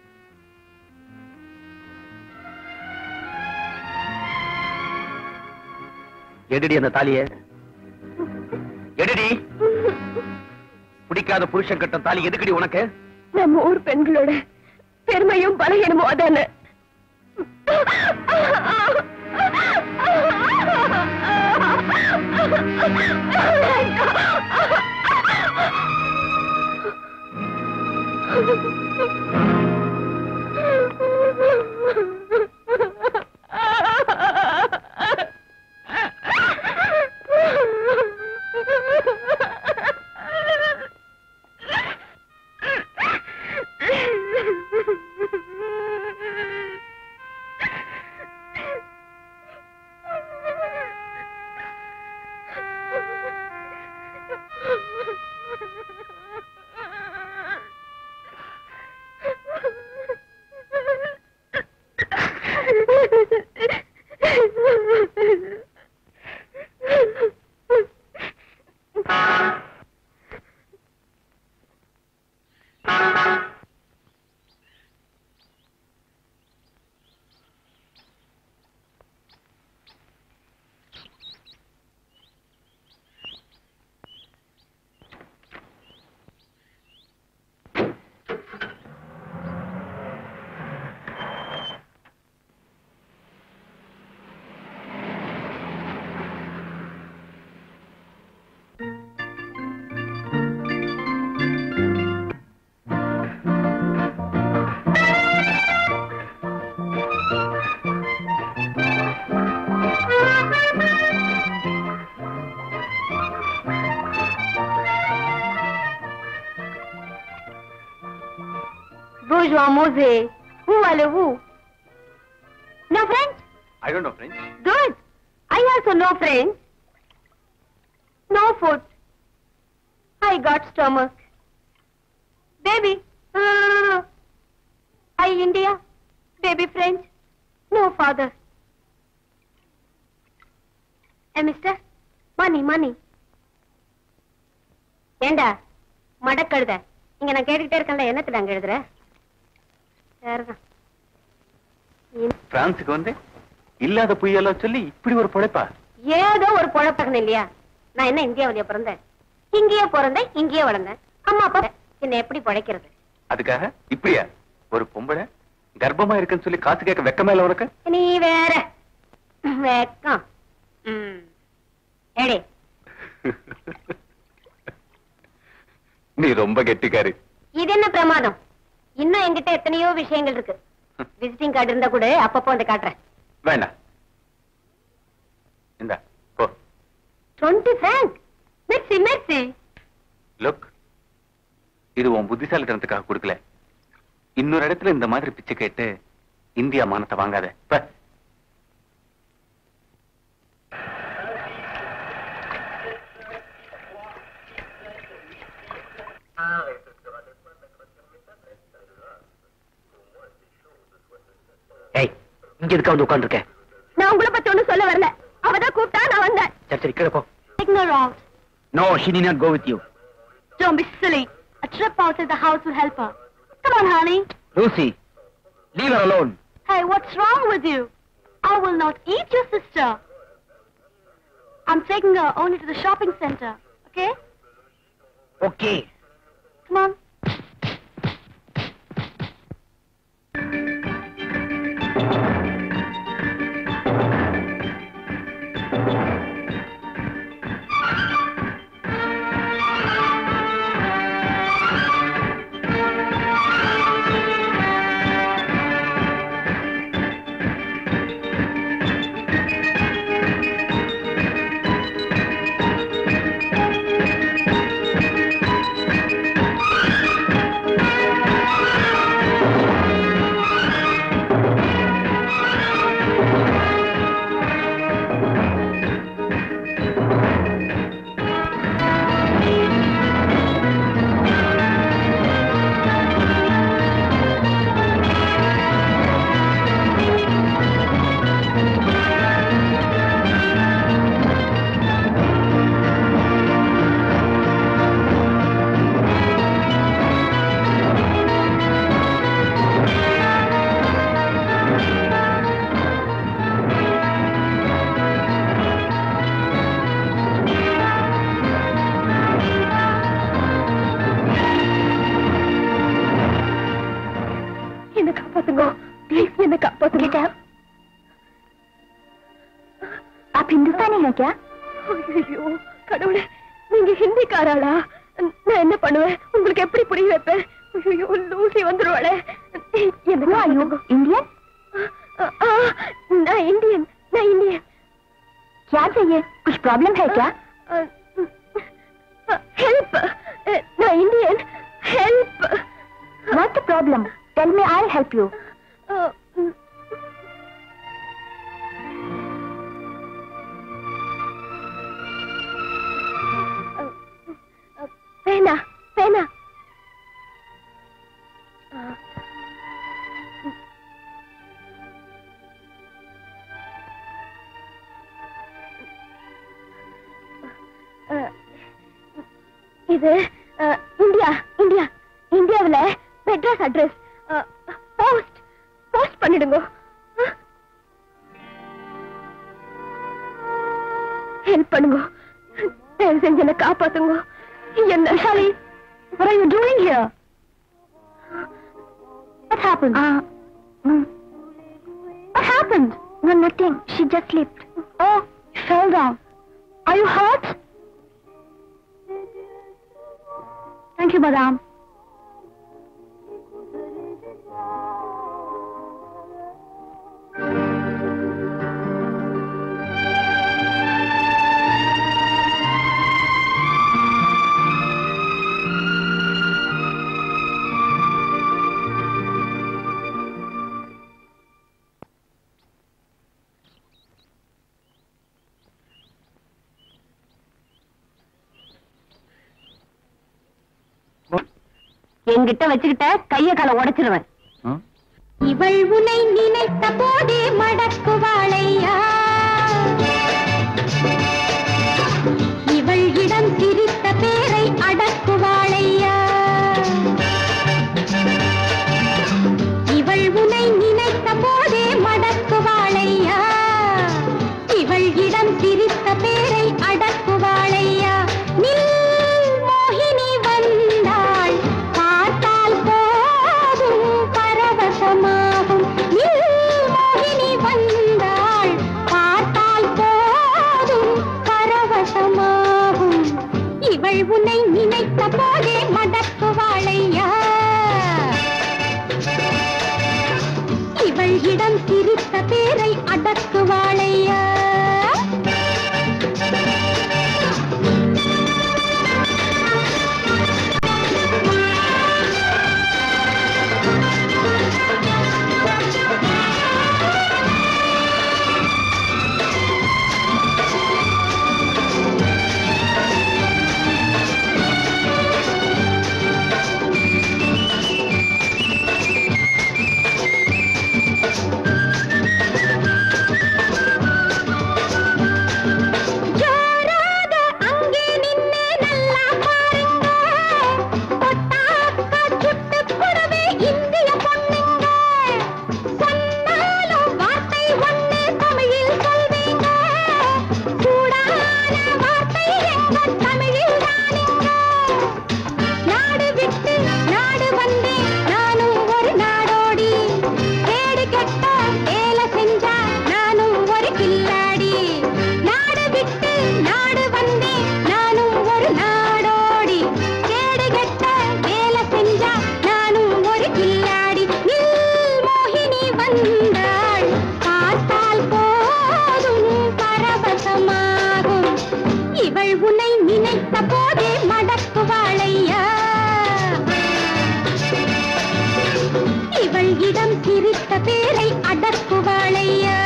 எடுடி அந்த தாலிய எடுடி பிடிக்காத புருஷன் கட்ட தாலி எதுக்குடி உனக்கு நம்ம ஊர் பெண்களோட பெருமையும் பலகீனமும் அதானே Bonjour, Mosé. Où allez-vous? No French? I don't know friends Good. I also know French. No food. I got stomach. Baby. No, no, no, no, no. I India. Baby French. No father. Hey, mister. Money, money. ஏண்டா மடக்கழுத இங்க நான் கேட்டுக்கிட்டே இருக்கேன்ல என்னத்துல அங்க எழுதுற சரிதான் பிரான்ஸுக்கு வந்து இல்லாத பொய்யெல்லாம் சொல்லி இப்படி ஒரு பொழைப்பா ஏதோ ஒரு பொழப்பகன் இல்லையா நான் என்ன இந்தியாவிலேயே பிறந்தேன் இங்கேயே பிறந்தேன் இங்கேயே வளர்ந்தேன் அம்மா அப்பா என்ன எப்படி பிழைக்கிறது அதுக்காக இப்படியா ஒரு பொம்பளை கர்ப்பமா இருக்குன்னு சொல்லி காசு கேட்க வெக்கமே இல்ல உனக்கு நீ வேற வெக்கம் ம். ஏடி நீ ரொம்ப கெட்டிக்காரி இது என்ன பிரமாதம் இன்னும் என்கிட்ட எத்தனையோ விஷயங்கள் இருக்கு விசிட்டிங் கார்டு இருந்தா கூட அப்பப்போ வந்து காட்டுறேன் வேண்டாம் இந்த போ டுவெண்ட்டி franc மெர்சி மெர்சி லுக் இது உன் புத்திசாலித்தனத்துக்காக கொடுக்கல இன்னொரு இடத்துல இந்த மாதிரி பிச்சை கேட்டு இந்தியா மானத்தை வாங்காத ப. ஏய் இங்க எதுக்கு வந்து உட்காந்துருக்க நான் உங்களை பத்தி ஒண்ணும் சொல்ல வரல அவதான் கூப்பிட்டா நான் வந்தேன் சரி சரி கீழே போ Ignore out. No she need not go with you Don't be silly. A trip outside the house will help her. Come on, honey. Lucy leave her alone Hey, what's wrong with you? I will not eat your sister. I'm taking her only to the shopping center. Okay? Okay Come on. என்ன காப்பாத்துங்க please என்ன காப்பாத்துங்க आप हिंदुस्तानी है क्या ஐயோ கடவுளே நீங்க ஹிந்திக்காராளா நான் என்ன பண்ணுவேன் உங்களுக்கு எப்படி புரிய வைப்பேன் ஐயோ லூசி வந்துருவாளே என்ன காப்பாத்துங்க. इंडियन ஆ, ஆ, நான் இந்தியன் நான் இந்தியன் क्या चाहिए कुछ प्रॉब्लम है क्या ஹெல்ப் நான் Indian help What's the problem? Tell me, I'll help you. பேனா பேனா இது அஹ், இந்தியா இந்தியா இந்தியாவுல மெட்ராஸ் அட்ரஸ் போஸ்ட் போஸ்ட் பண்ணிடுங்க ஹெல்ப் பண்ணுங்க தயவு செஞ்சு என்ன காப்பாத்துங்க என்ன சாலி What are you doing here? What happened? Uh, mm. What happened? No, nothing. She just slipped. Oh, you fell down. Are you hurt? Thank you, madam. என்கிட்ட வச்சுக்கிட்ட கைய கால உடைச்சிருவேன் இவள் உனை நினைத்த போதே மடக்குவாளையா இவள் இடம் சிரித்த பேரை அடக்குவாளையா இவள் உனை நினைத்த போதே மடக்குவாளையா இவள் இடம் சிரித்த பேரை அடக்குவாளையா நில் மோகினி வந்தாள் பார்த்தால் போதும் பரவசமாகும் இவள் இடம் சிரித்த பேரை அடக்குவாளையா ஜோராக அங்கே நின்னு நல்லா பாருங்க பொட்டாக்கா சுட்டு புடவை இந்திய பொண்ணுங்க சொன்னாலும் வார்த்தை ஒண்ணு தமிழில் சொல்வீங்க சூடான வார்த்தை எங்க தமிழில் தானுங்க நாடு விட்டு நாடு வந்தேன் நானும் ஒரு நாடோடி கேடு கெட்ட வேலை செஞ்சா நானும் ஒரு கில்லாடி நாடு விட்டு நாடு வந்தேன் நானும் ஒரு நாடோடி கேடு கெட்ட வேலை செஞ்சா நானும் ஒரு கில்லாடி நில் மோகினி வந்தாள் பார்த்தால் போதும் பரவசமாகும் இவள் உன்னை நினைத்த போதே மடக்குவாளையா இவள் இடம் சிரித்த பேரை அடக்குவாளையா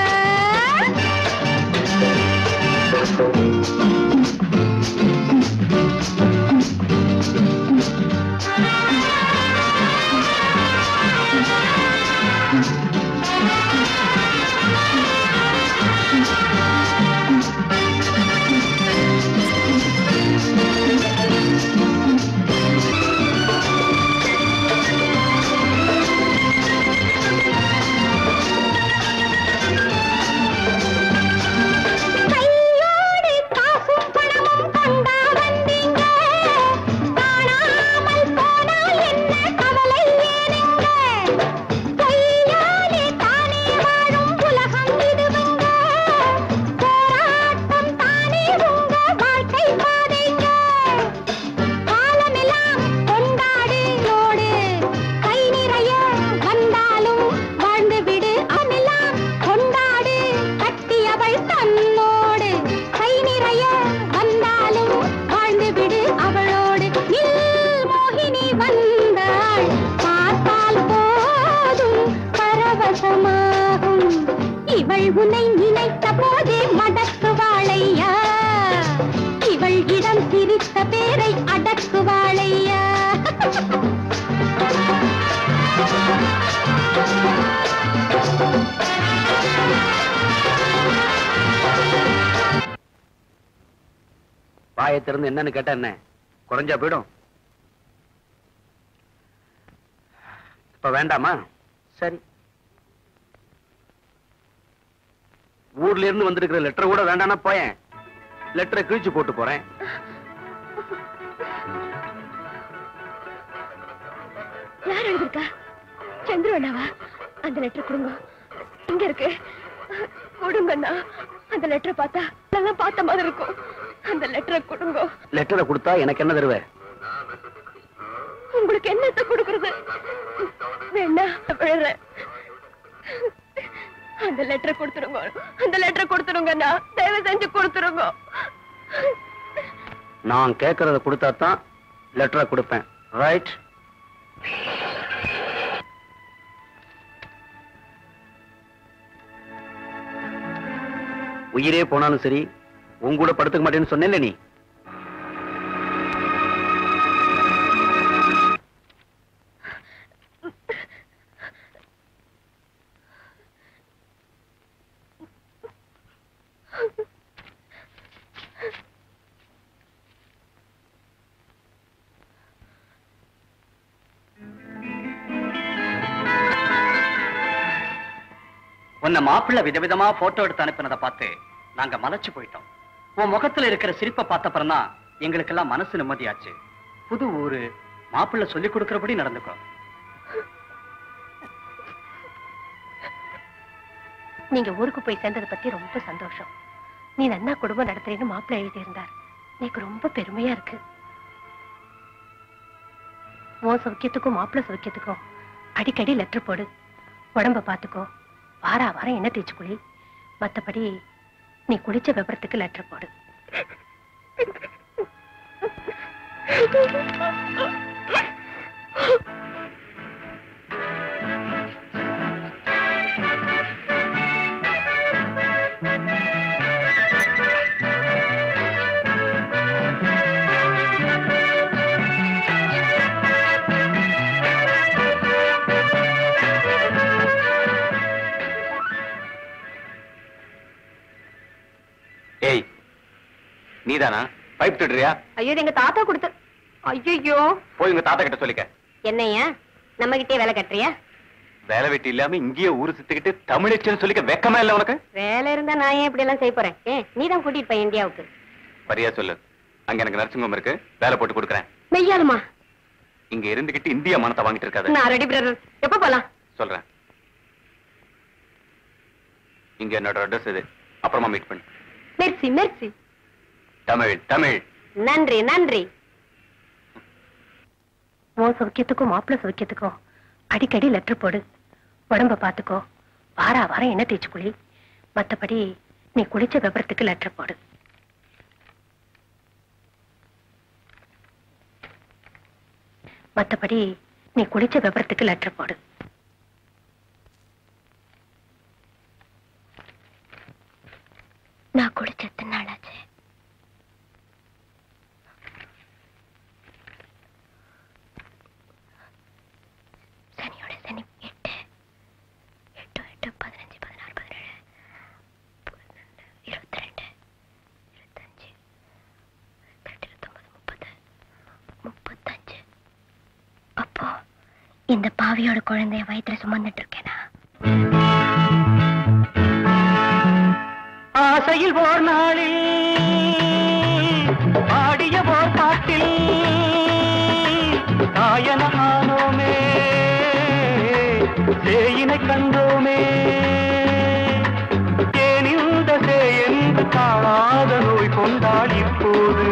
கையோடு காசும் பணமும் கொண்டா வந்தீங்க காணாமல் போனால் என்ன கவலை ஏனுங்க கையாலே தானே வாழும் உலகம் இதுவுங்க போராட்டம் தானே உங்க வாழ்க்கை பாதைங்க காலமெல்லாம் கொண்டாடு நோடு கை நிறைய வந்தாலும் வாழ்ந்து விடு அவனெல்லாம் கொண்டாடு கட்டியவள் தன்னோடு கை நிறைய வந்தாலும் வாழ்ந்து விடு அவளோடு நில் மோகினி வந்தாள் பார்த்தால் போதும் பரவசமாகும் இவள் உன்னை நினைத்த போதே மடக்குவாளையா இவள் இடம் சிரித்த பேரை அடக்குவாளையா வாயை திறந்து என்னன்னு கேட்டா என்ன குறைஞ்சா போயிடும் இப்ப வேண்டாமா சரி ஊர்ல இருந்து வந்திருக்கிற லெட்டர் கூட வேண்டாம்னா போயேன் லெட்டரை கிழிச்சு போட்டு போறேன் யார் எழுதிருக்கா சந்திரு அண்ணாவா அந்த லெட்டர் கொடுங்க இங்க இருக்கு கொடுங்கண்ணா அந்த லெட்டரை பார்த்தா நல்லா பார்த்த மாதிரி இருக்கும் அந்த லெட்டரை கொடுங்க லெட்டரை கொடுத்தா எனக்கு என்ன தருவ உங்களுக்கு என்னத்த கொடுக்கறது வேணா விழுறேன் அந்த லெட்டரை கொடுத்துருங்க அந்த லெட்டரை கொடுத்துருங்கண்ணா தயவு செஞ்சு கொடுத்துருங்க நான் கேட்கறத கொடுத்தா தான் லெட்டரை கொடுப்பேன் ரைட் உயிரே போனாலும் சரி உன் கூட படுத்துக்க மாட்டேன்னு சொன்னேன்ல நீ உன்னை மாப்பிள்ளை விதவிதமா போட்டோ எடுத்து அனுப்பினதை பார்த்து நாங்க மலைச்சு போயிட்டோம் உன் முகத்துல இருக்கிற சிரிப்பை பார்த்தப்பறம் தான் எங்களுக்கெல்லாம் மனசு நிம்மதியாச்சு புது ஊரு மாப்பிள்ளை சொல்லி கொடுக்கறபடி நடந்துக்கோ நீங்க ஊருக்கு போய் சேர்ந்ததை பத்தி ரொம்ப சந்தோஷம் நீ நன்னா குடும்பம் நடத்துறேன்னு மாப்பிள்ளை எழுதியிருந்தார் எனக்கு ரொம்ப பெருமையா இருக்கு உன் சௌக்கியத்துக்கும் மாப்பிள்ளை சௌக்கியத்துக்கும் அடிக்கடி லெட்டர் போடு உடம்ப பாத்துக்கோ வாரா வாரம் எண்ணெய் தேய்ச்சி குளி மத்தபடி நீ குளிச்ச விபரத்துக்கு லெட்டர் போடு ஏய் நீதானா பைப் திடுறியா ஐயோ இது எங்க தாத்தா கொடுத்த ஐயோ போய் உங்க தாத்தா கிட்ட சொல்லிக்க என்னையா நம்ம கிட்டே வேலை கட்டுறியா வேலை வெட்டி இல்லாம இங்கேயே ஊரு சுத்திக்கிட்டு தமிழச்சன்னு சொல்லிக்க வெக்கமா இல்ல உனக்கு வேலை இருந்தா நான் ஏன் இப்படி எல்லாம் செய்ய போறேன் ஏன் நீ தான் கூட்டிட்டு போய் இந்தியாவுக்கு சரியா சொல்லு அங்க எனக்கு நர்சிங் ஹோம் இருக்கு வேலை போட்டு கொடுக்குறேன் மெய்யாலுமா இங்க இருந்துகிட்டு இந்தியா மனத்தை வாங்கிட்டு இருக்காது நான் ரெடி பிரதர் எப்ப போலாம் சொல்றேன் இங்க என்னோட அட்ரஸ் இது அப்புறமா மீட் பண்ணு மெர்சி மெர்சி தமிழ் தமிழ் நன்றி நன்றி உன் சௌக்கியத்துக்கும் மாப்பிள்ளை சௌக்கியத்துக்கும் அடிக்கடி லெட்டர் போடு உடம்ப பாத்துக்கோ வாரா வாரம் எண்ணெய் தேய்ச்சி குளி மத்தபடி நீ குளிச்ச விபரத்துக்கு லெட்டர் போடு மத்தபடி நீ குளிச்ச விபரத்துக்கு லெட்டர் போடு நான் குளிச்ச எத்தனை நாளாச்சு சனியோட சனி எட்டு எட்டு எட்டு பதினஞ்சு பதினாறு பதினேழு பன்னெண்டு இருபத்தி ரெண்டு இருபத்தஞ்சு இருபத்தெட்டு இருபத்தொன்பது முப்பது முப்பத்தஞ்சு அப்போ இந்த பாவியோட குழந்தைய வயித்துல சுமந்துட்டு இருக்கேனா ஆசையில் ஓர் நாளில் ஆடிய ஓர் பாட்டில் தாயன ஆனோமே சேயினை கண்டோமே ஏன் இந்த சே என்று காணாத நோய் கொண்டாள் இப்போது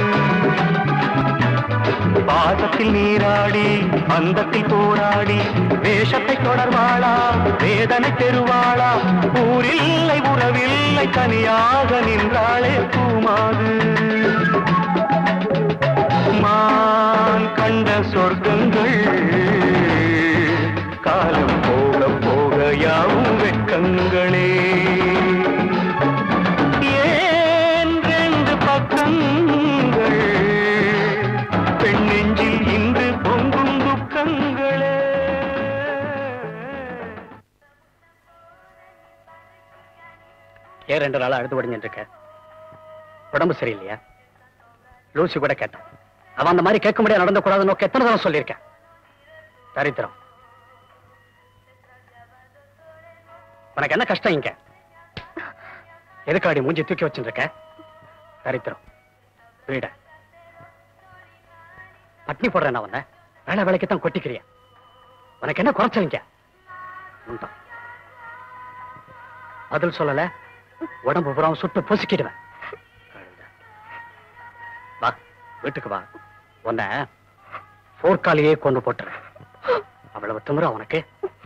பாசத்தில் நீராடி அந்தத்தில் போராடி வேஷத்தை தொடர்வாளா வேதனை பெறுவாளா ஊரில்லை உறவில்லை தனியாக நின்றாளே பூமாது மான் கண்ட சொர்க்கங்கள் காலம் போக போக யாவும் வெட்கங்களே ஏன் ரெண்டு பக்கங்கள் பெண் நெஞ்சில் இன்று பொங்கும் துக்கங்களே ஏன் ரெண்டு நாளா அழுது உடஞ்சிட்டு இருக்க உடம்பு சரியில்லையா லூசி கூட கேட்டான் அவன் அந்த மாதிரி கேட்க முடியாது நடந்த கூடாது நோக்க எத்தனை தடவை சொல்லியிருக்கேன் தரித்திரம் உனக்கு என்ன கஷ்டம் இங்க எதுக்காடி மூஞ்சி தூக்கி வச்சுட்டு இருக்க தரித்திரம் வீட பட்னி போடுறேன் நான் வந்தேன் வேலை வேலைக்கு தான் கொட்டிக்கிறிய உனக்கு என்ன குறைச்சலிங்க உண்டாம் பதில் சொல்லல உடம்பு புறம் சுட்டு பொசுக்கிடுவேன் வா வீட்டுக்கு வா உன்னை போர்க்காலியே கொண்டு போட்டுறேன் அவ்வளவு திமிரா உனக்கு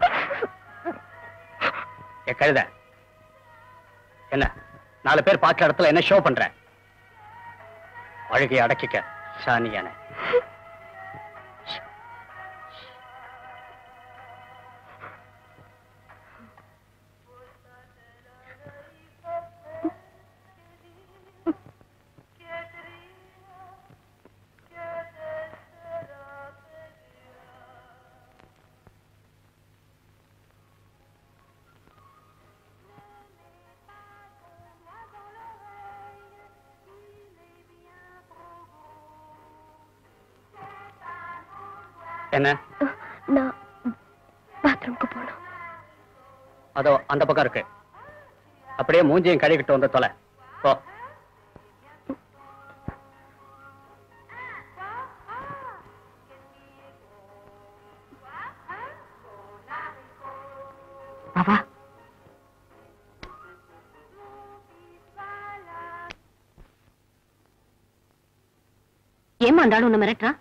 ஏ கழுத என்ன நாலு பேர் பார்க்குற இடத்துல என்ன ஷோ பண்ற அழுகையை அடக்கிக்க சாணியான என்ன நான் பாத்ரூம்க்கு போகணும் அதோ அந்த பக்கம் இருக்கு அப்படியே மூஞ்சியும் கழுவிட்டு வந்து தொலை போ வா ஏமா அந்த ஆளு உன்னை மிரட்டுறான்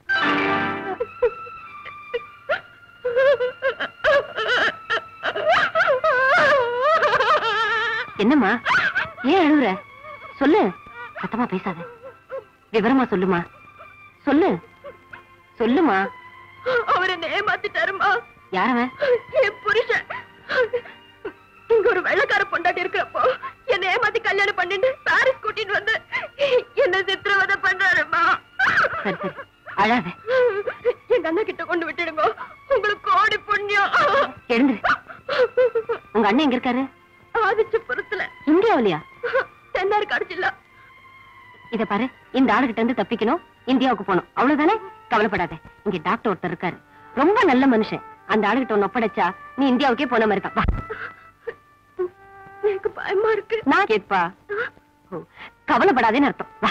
என்னம்மா ஏன் அழுகுற சொல்லு சத்தமா பேசாத விவரமா சொல்லுமா சொல்லு சொல்லுமா அவர் என்ன ஏமாத்திட்டாருமா யாரவன் என் புருஷன் இங்க ஒரு வெள்ளக்கார பொண்டாட்டி இருக்கிறப்போ என்ன ஏமாத்தி கல்யாணம் பண்ணிட்டு பாரிஸ் கூட்டிட்டு வந்து என்ன சித்திரவதை பண்றாருமா சரி சரி அழாத எங்க அண்ணா கிட்ட கொண்டு விட்டுடுங்க உங்களுக்கு கோடி புண்ணியம் எழுந்துரு உங்க அண்ணன் எங்க இருக்காரு ஆதிச்சபுரத்துல இங்க அவளியா தென்னாரு கடைச்சில்ல இத பாரு இந்த ஆளுகிட்ட இருந்து தப்பிக்கணும் இந்தியாவுக்கு போகணும் அவ்வளவுதானே கவலைப்படாத இங்க டாக்டர் ஒருத்தர் இருக்காரு ரொம்ப நல்ல மனுஷன் அந்த ஆளுகிட்ட ஒன்னு ஒப்படைச்சா நீ இந்தியாவுக்கே போன மாதிரி தான் வா எனக்கு பயமா இருக்கு நான் கேட்பா ஓ, கவலைப்படாதேன்னு அர்த்தம் வா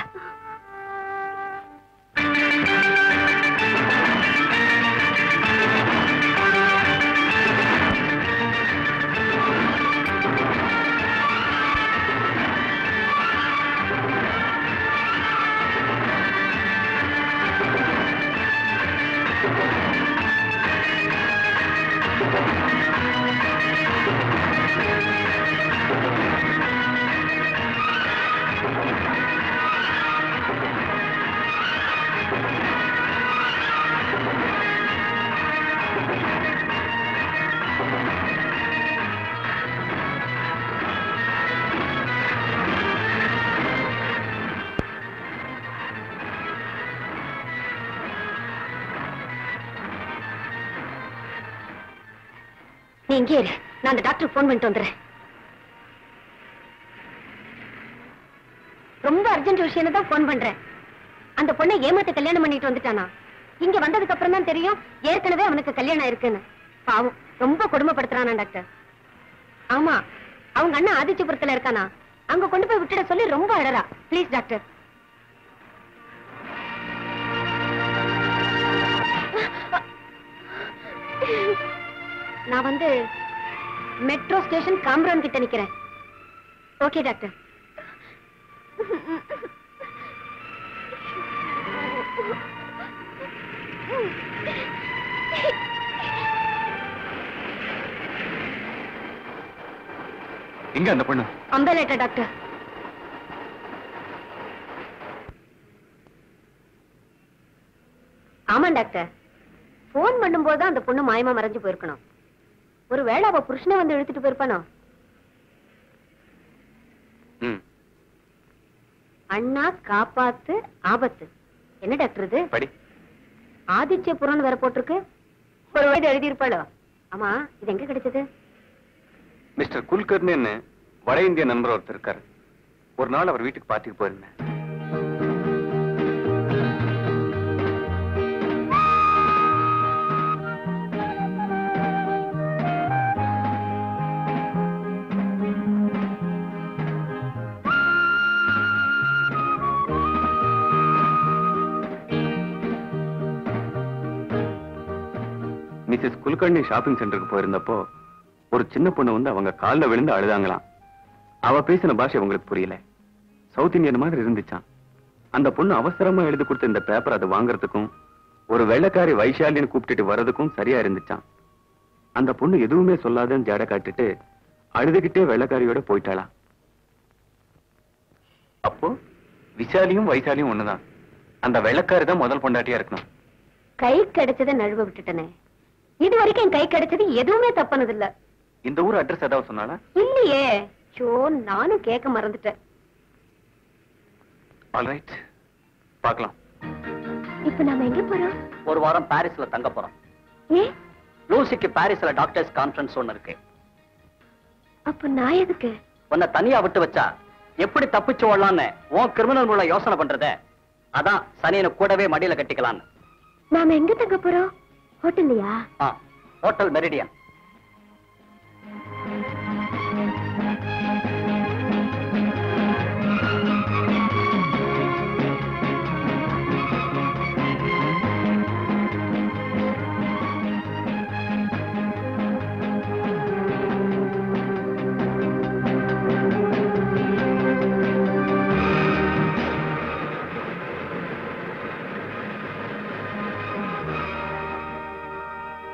நீ இங்கே இரு நான் அந்த டாக்டருக்கு ஃபோன் பண்ணிட்டு வந்துடுறேன் ரொம்ப அர்ஜென்ட் விஷயம் தான் ஃபோன் பண்றேன் அந்த பொண்ணை ஏமாத்த கல்யாணம் பண்ணிட்டு வந்துட்டானா இங்க வந்ததுக்கு அப்புறம் தான் தெரியும் ஏற்கனவே அவனுக்கு கல்யாணம் ஆயிருக்குன்னு பாவம் ரொம்ப கொடுமைப்படுத்துறானா டாக்டர் ஆமா அவங்க அண்ணன் ஆதித்யபுரத்துல இருக்கானா அங்க கொண்டு போய் விட்டுட சொல்லி ரொம்ப அழறா ப்ளீஸ் டாக்டர் நான் வந்து மெட்ரோ ஸ்டேஷன் காம்ரான் கிட்ட நிக்கிறேன் ஓகே டாக்டர் எங்க அந்த பொண்ணு அம்பேலேட்டா டாக்டர் ஆமா டாக்டர் போன் பண்ணும்போது தான் அந்த பொண்ணு மாயமா மறைஞ்சு போயிருக்கணும் ஒருவேளை அவ புருஷனை வந்து இழுத்துட்டு போயிருப்பானோ ம் அண்ணா காப்பாத்து ஆபத்து என்ன டாக்டர் இது படி ஆதித்யபுரம் வேற போட்டிருக்கு ஒரு வயது எழுதியிருப்பாளோ ஆமா இது எங்க கிடைச்சது மிஸ்டர் குல்கர்னு வட இந்திய நண்பர் ஒருத்தர் இருக்காரு ஒரு நாள் அவர் வீட்டுக்கு பார்ட்டிக்கு போயிருந்தேன் மிஸ்ஸஸ் குல்கர்னி ஷாப்பிங் சென்டருக்கு போயிருந்தப்போ ஒரு சின்ன பொண்ணு வந்து அவங்க கால்ல விழுந்து அழுதாங்களாம் அவ பேசின பாஷை உங்களுக்கு புரியல சவுத் இந்தியன் மாதிரி இருந்துச்சான் அந்த பொண்ணு அவசரமா எழுதி கொடுத்த இந்த பேப்பர் அதை வாங்குறதுக்கும் ஒரு வெள்ளைக்காரி வைஷாலின்னு கூப்பிட்டுட்டு வர்றதுக்கும் சரியா இருந்துச்சான் அந்த பொண்ணு எதுவுமே சொல்லாதன்னு ஜட காட்டிட்டு அழுதுகிட்டே வெள்ளைக்காரியோட போயிட்டாளாம் அப்போ விஷாலியும் வைசாலியும் ஒண்ணுதான் அந்த வெள்ளைக்காரி தான் முதல் பொண்டாட்டியா இருக்கணும் கை கிடைச்சதை நழுவ விட்டுட்டனே இது வரைக்கும் என் கை கிடைச்சது எதுவுமே தப்பானது இல்ல இந்த ஊர் அட்ரஸ் ஏதாவது சொன்னாலா இல்லையே சோ நானும் கேட்க மறந்துட்டேன் ஆல்ரைட் பார்க்கலாம் இப்ப நாம எங்க போறோம் ஒரு வாரம் பாரிஸ்ல தங்க போறோம் ஏன் லூசிக்கு பாரிஸ்ல டாக்டர்ஸ் கான்ஃபரன்ஸ் ஒன்னு இருக்கு அப்ப நான் எதுக்கு உன்னை தனியா விட்டு வச்சா எப்படி தப்பிச்சு ஓடலான்னு உன் கிரிமினல் உள்ள யோசனை பண்றத அதான் சனியனை கூடவே மடியில கட்டிக்கலான்னு நாம எங்க தங்க போறோம் ஹோட்டல்லையா ஆ, ஹோட்டல் மெரிடியன்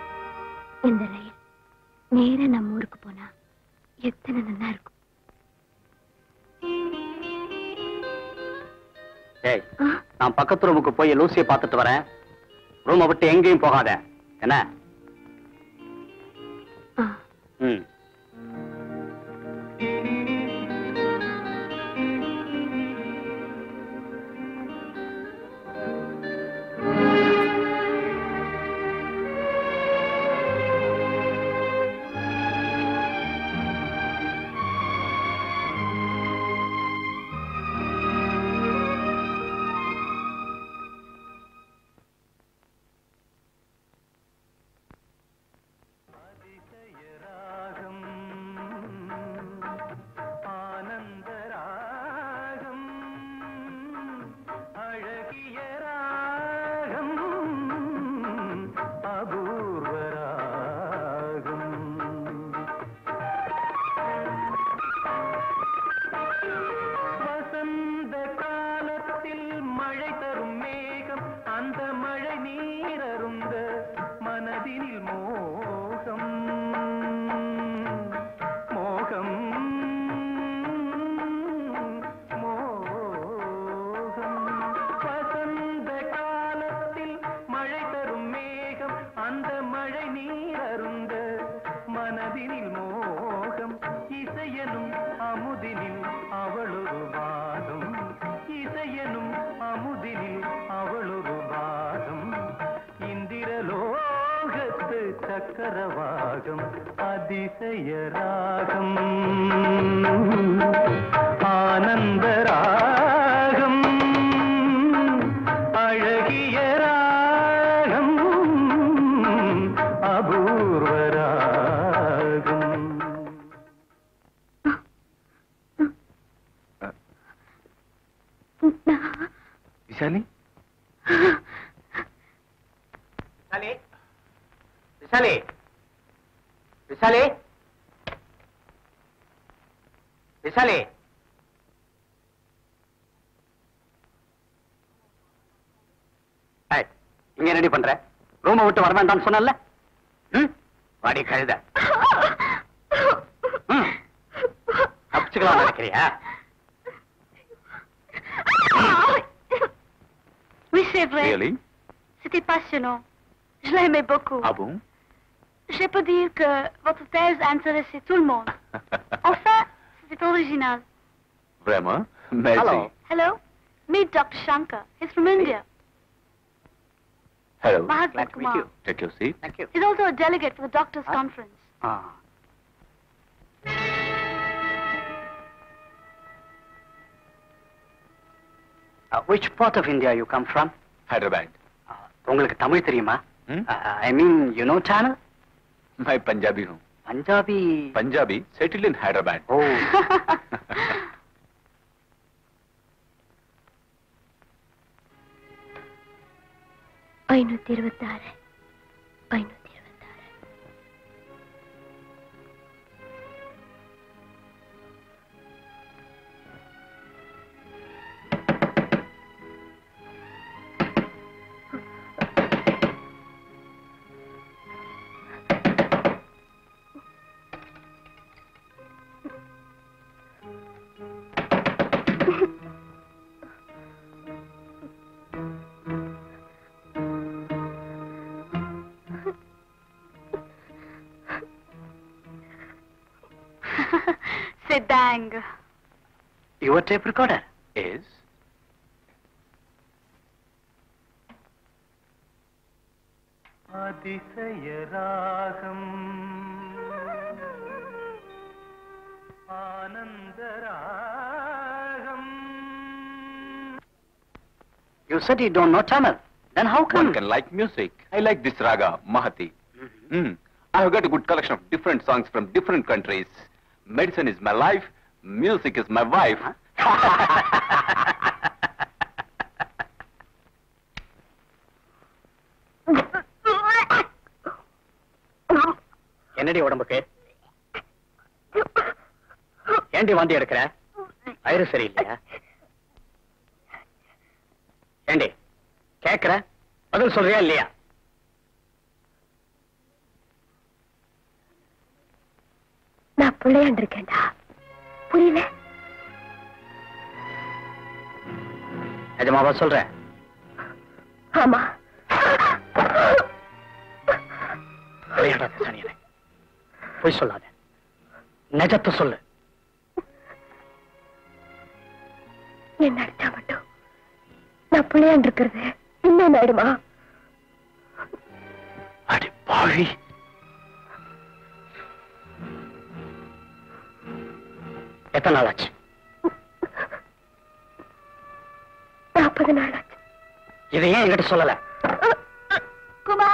இந்த ரயில் நேரா நம்ம ஊருக்கு போனா எத்தனை நல்லா இருக்கும் ஏய் நான் பக்கத்து ரூமுக்கு போய் லூசியை பார்த்துட்டு வரேன் ரூமை விட்டு எங்கேயும் போகாத என்ன ம் ஆனந்தராகம் அழகிய ராகம் அபூர்வ ராகம் வசந்த காலத்தில் மழை தரும் மேகம் அந்த மழை நீரருந்த மனதினில் மோகம் மோகம் மோகம் வசந்த காலத்தில் மழை தரும் மேகம் அந்த மழை நீரருந்த மனதினில் மோகம் இசையனும் அமுதினில் அவளொரு வாதம் இசையனும் அமுதினில் அவளொரு வாதம் இந்திரலோகத்து சக்கரவாகம் அதிசய ராகம் ஆனந்த ராகம் அழகிய ராகம் அபூர்வ ராகம் விஷாலி விசாலி விசாலி விசாலி விசாலி ஏய், இங்க ரெடி பண்ற ரூமை விட்டு வர வேண்டாம்னு சொன்னல ம் வாடி கழுத ம் தப்பிச்சுக்கலாம் நினைக்கிறியா Oui, c'est vrai. Really? C'était passionnant. Je l'aimais beaucoup. Ah bon? Je peux dire que votre thèse a intéressé tout le monde. Enfin, c'était original. Vraiment? Merci. Hello. Hello? Meet Dr. Shankar. He's from India. Hello. My husband Glad to meet Kumar. you. Take your seat. Thank you. He's also a delegate for the doctors' conference. Ah. Uh, which part of India you come from? Hyderabad. உங்களுக்கு தமிழ் தெரியுமா Hmm? I mean you know channel मैं पंजाबी हूँ Punjabi Punjabi settled in Hyderabad ஓ ஐநூத்தி இருபத்தாறு ஐநூத்தி இருபத்தாறு C'est dingue. Your tape recorder is அதிசய ராகம் ஆனந்த ராகம் you said you don't know Tamil. Then how come? one can like music. I like this raga, Mahati. Mm. I have got a good collection of different songs from different countries. Medicine is my life, music is my wife. என்னடி உடம்புக்கு ஏண்டி வாந்தி எடுக்கிற வயிறு சரியில்லையா ஏண்டி கேக்குற பதில் சொல்றியா இல்லையா நான் பிள்ளையாண்டிருக்கேன்டா புரியல நிஜமாவா சொல்றேன் ஆமா விளையாடாத சனியனை பொய் சொல்லாத நிஜத்தை சொல்லு என்ன அடிச்சா மட்டும் நான் பிள்ளையாண்டு இருக்கிறது இன்னும் ஆயிடுமா அடி பாவி எத்தனை நாள் ஆச்சு நாற்பது நாள் ஆச்சு இதை ஏன் என்கிட்ட சொல்லல குமா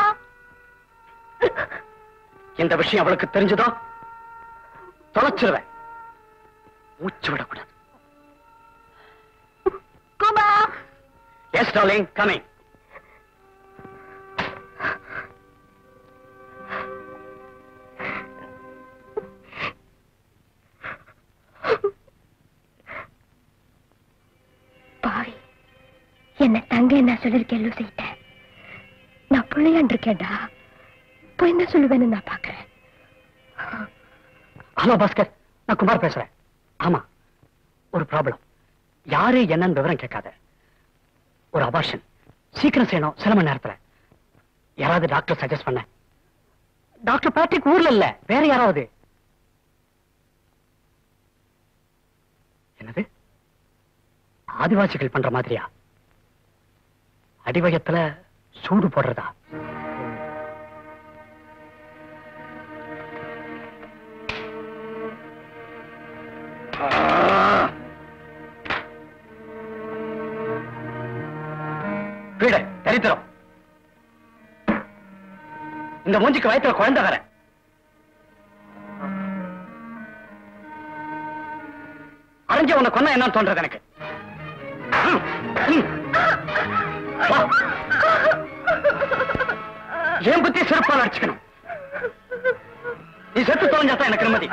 இந்த விஷயம் அவளுக்கு தெரிஞ்சதோ தொலைச்சிருவேன் மூச்சு விடக்கூடாது குமா எஸ் டார்லிங் கமிங் பாவி என்ன தங்க என்ன சொல்லிருக்கேன் லூசிட்ட நான் பிள்ளையாண்டு இருக்கேன்டா போய் என்ன சொல்லுவேன்னு நான் பாக்குறேன் ஹலோ பாஸ்கர் நான் குமார் பேசுறேன் ஆமா ஒரு ப்ராப்ளம் யாரு என்னன்னு விவரம் கேட்காத ஒரு அபார்ஷன் சீக்கிரம் செய்யணும் சில மணி நேரத்துல யாராவது டாக்டர் சஜஸ்ட் பண்ண டாக்டர் பேட்ரிக் ஊர்ல இல்ல வேற யாராவது என்னது ஆதிவாசிகள் பண்ற மாதிரியா அடிவயத்துல சூடு போடுறதா வீடு தரித்திரம் இந்த மூஞ்சிக்கு வயத்துல குழந்தை வேற அரைஞ்ச உன்னை கொன்ன என்னன்னு தோன்றது எனக்கு ம், ம். வா. என் புத்தி சிறப்பாக அடிச்சுக்கணும் நீ செத்து தொலைஞ்சாதான் எனக்கு நிம்மதி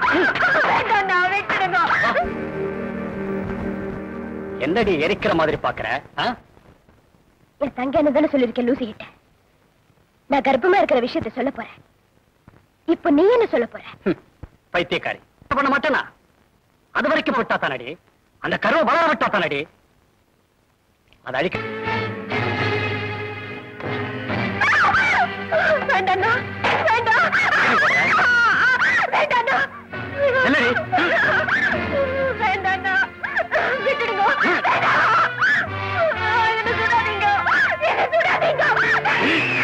என்னடி எரிக்கிற மாதிரி பாக்குற ஆ? என் தங்க என்ன தானே சொல்லிருக்கேன் லூசி கிட்ட நான் கர்ப்பமா இருக்கிற விஷயத்தை சொல்ல போறேன் இப்ப நீ என்ன சொல்ல போற ஹம், பைத்தியக்காரி என்ன பண்ண மாட்டேனா அது வரைக்கும் விட்டா தானடி அந்த கருவை வளர விட்டா தானடி அது அழிக்க வேண்டாண்ணா வேண்டாம் வேண்டாண்ணா என்னடி வேண்டாண்ணா விட்டுடுங்க வேண்டாம். என்னை சுடாதீங்க. என்னை சுடாதீங்க.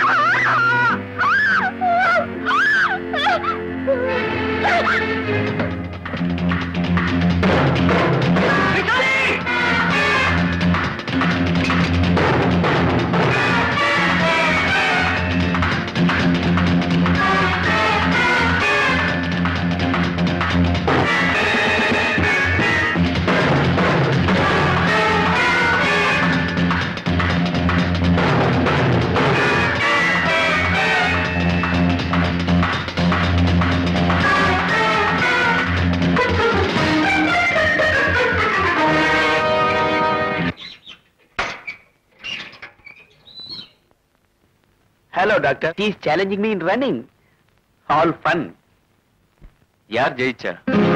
Hello doctor is challenging me in running all fun யார் ஜெயிச்சா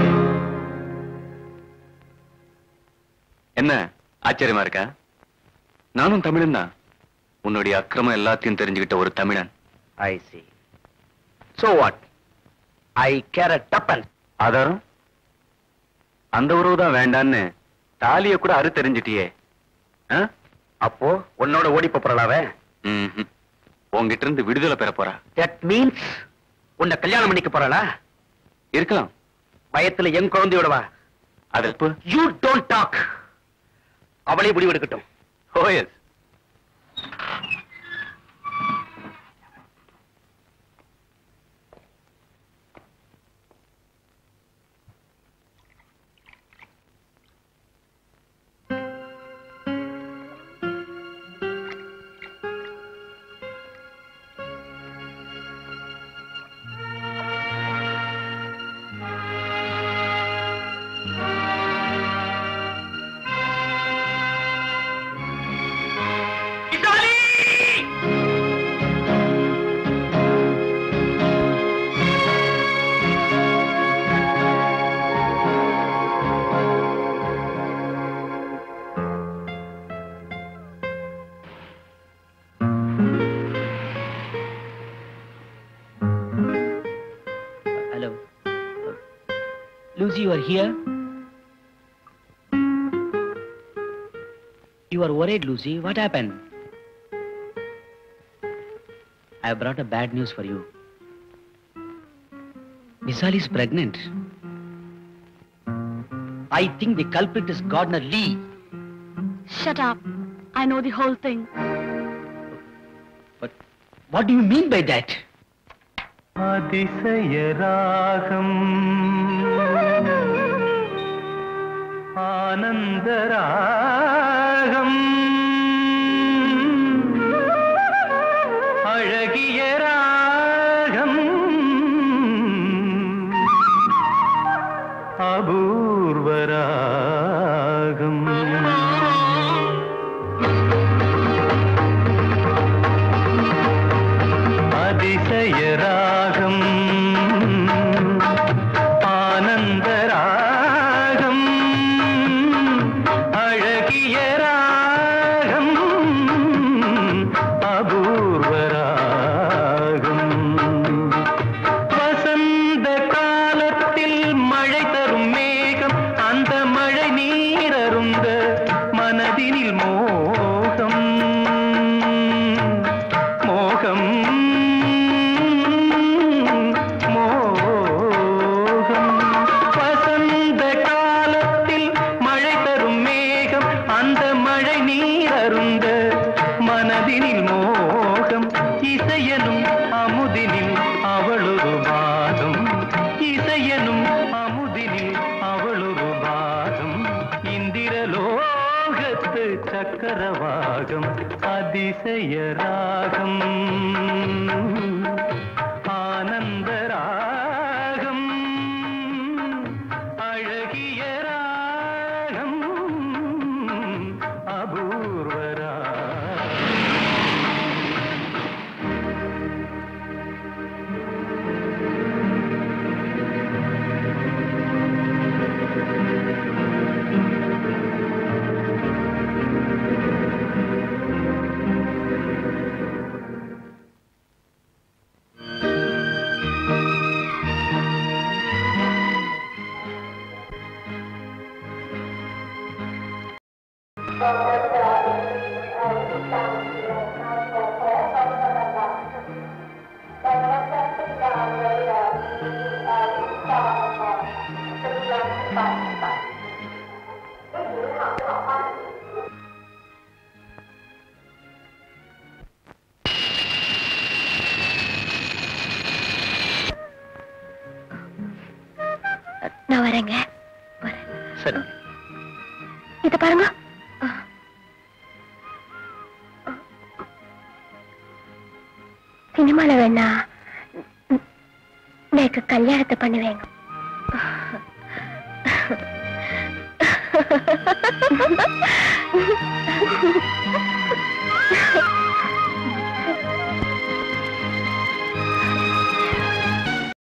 என்ன ஆச்சரியமா இருக்கா நானும் தமிழன் தான் உன்னுடைய அக்கிரமம் எல்லாத்தையும் தெரிஞ்சுக்கிட்ட ஒரு தமிழன் I see so what I care a tuppence ஆதாரம் அந்த உறவு தான் வேண்டான்னு தாலிய கூட அறு தெரிஞ்சிட்டியே ஆ? அப்போ உன்னோட ஓடி போறாளாவே ம்ஹும். உன்கிட்ட இருந்து விடுதலை பெற போறா தட் மீன்ஸ் உன்னை கல்யாணம் பண்ணிக்க போறாளா இருக்கலாம் பயத்துல என் குழந்தையோடவா அது எப்போ யூ டோன்ட் டாக் அவளே முடிவு எடுக்கட்டும் oh yes Italy Hello. Lucy, you are here? You are worried, Lucy. What happened? I have brought a bad news for you. Vishal is pregnant. I think the culprit is Gardner Lee. Shut up. I know the whole thing. What do you mean by that? அதிசயராகம் ஆனந்தராகம் அழகிய ராகம் அபூர்வராகம் அதிசயராகம் ஆனந்தராகம் அழகிய ராகம் அபூர்வராகம் வசந்த காலத்தில் மழை தரும் மேகம் அந்த மழை நீரருந்த மனதினில் மோகம் மோகம் மோகம் வசந்த காலத்தில் மழை தரும் மேகம் அந்த மழை நீரருந்த மனதினில் மோகம் இசையனும் அமுதினில் அவளொரு பாகம் இசையனும் அமுதினில் அவளொரு பாகம் இந்திரலோகத்து சக்கரவாகம் அதிசய ராகம் ஆனந்த ராகம் அழகிய ராகம் அபூர்வ ராகம் நான் வரேங்க சரி இத பாருங்க சினிமால வேணா எனக்கு கல்யாணத்தை பண்ணுவேங்க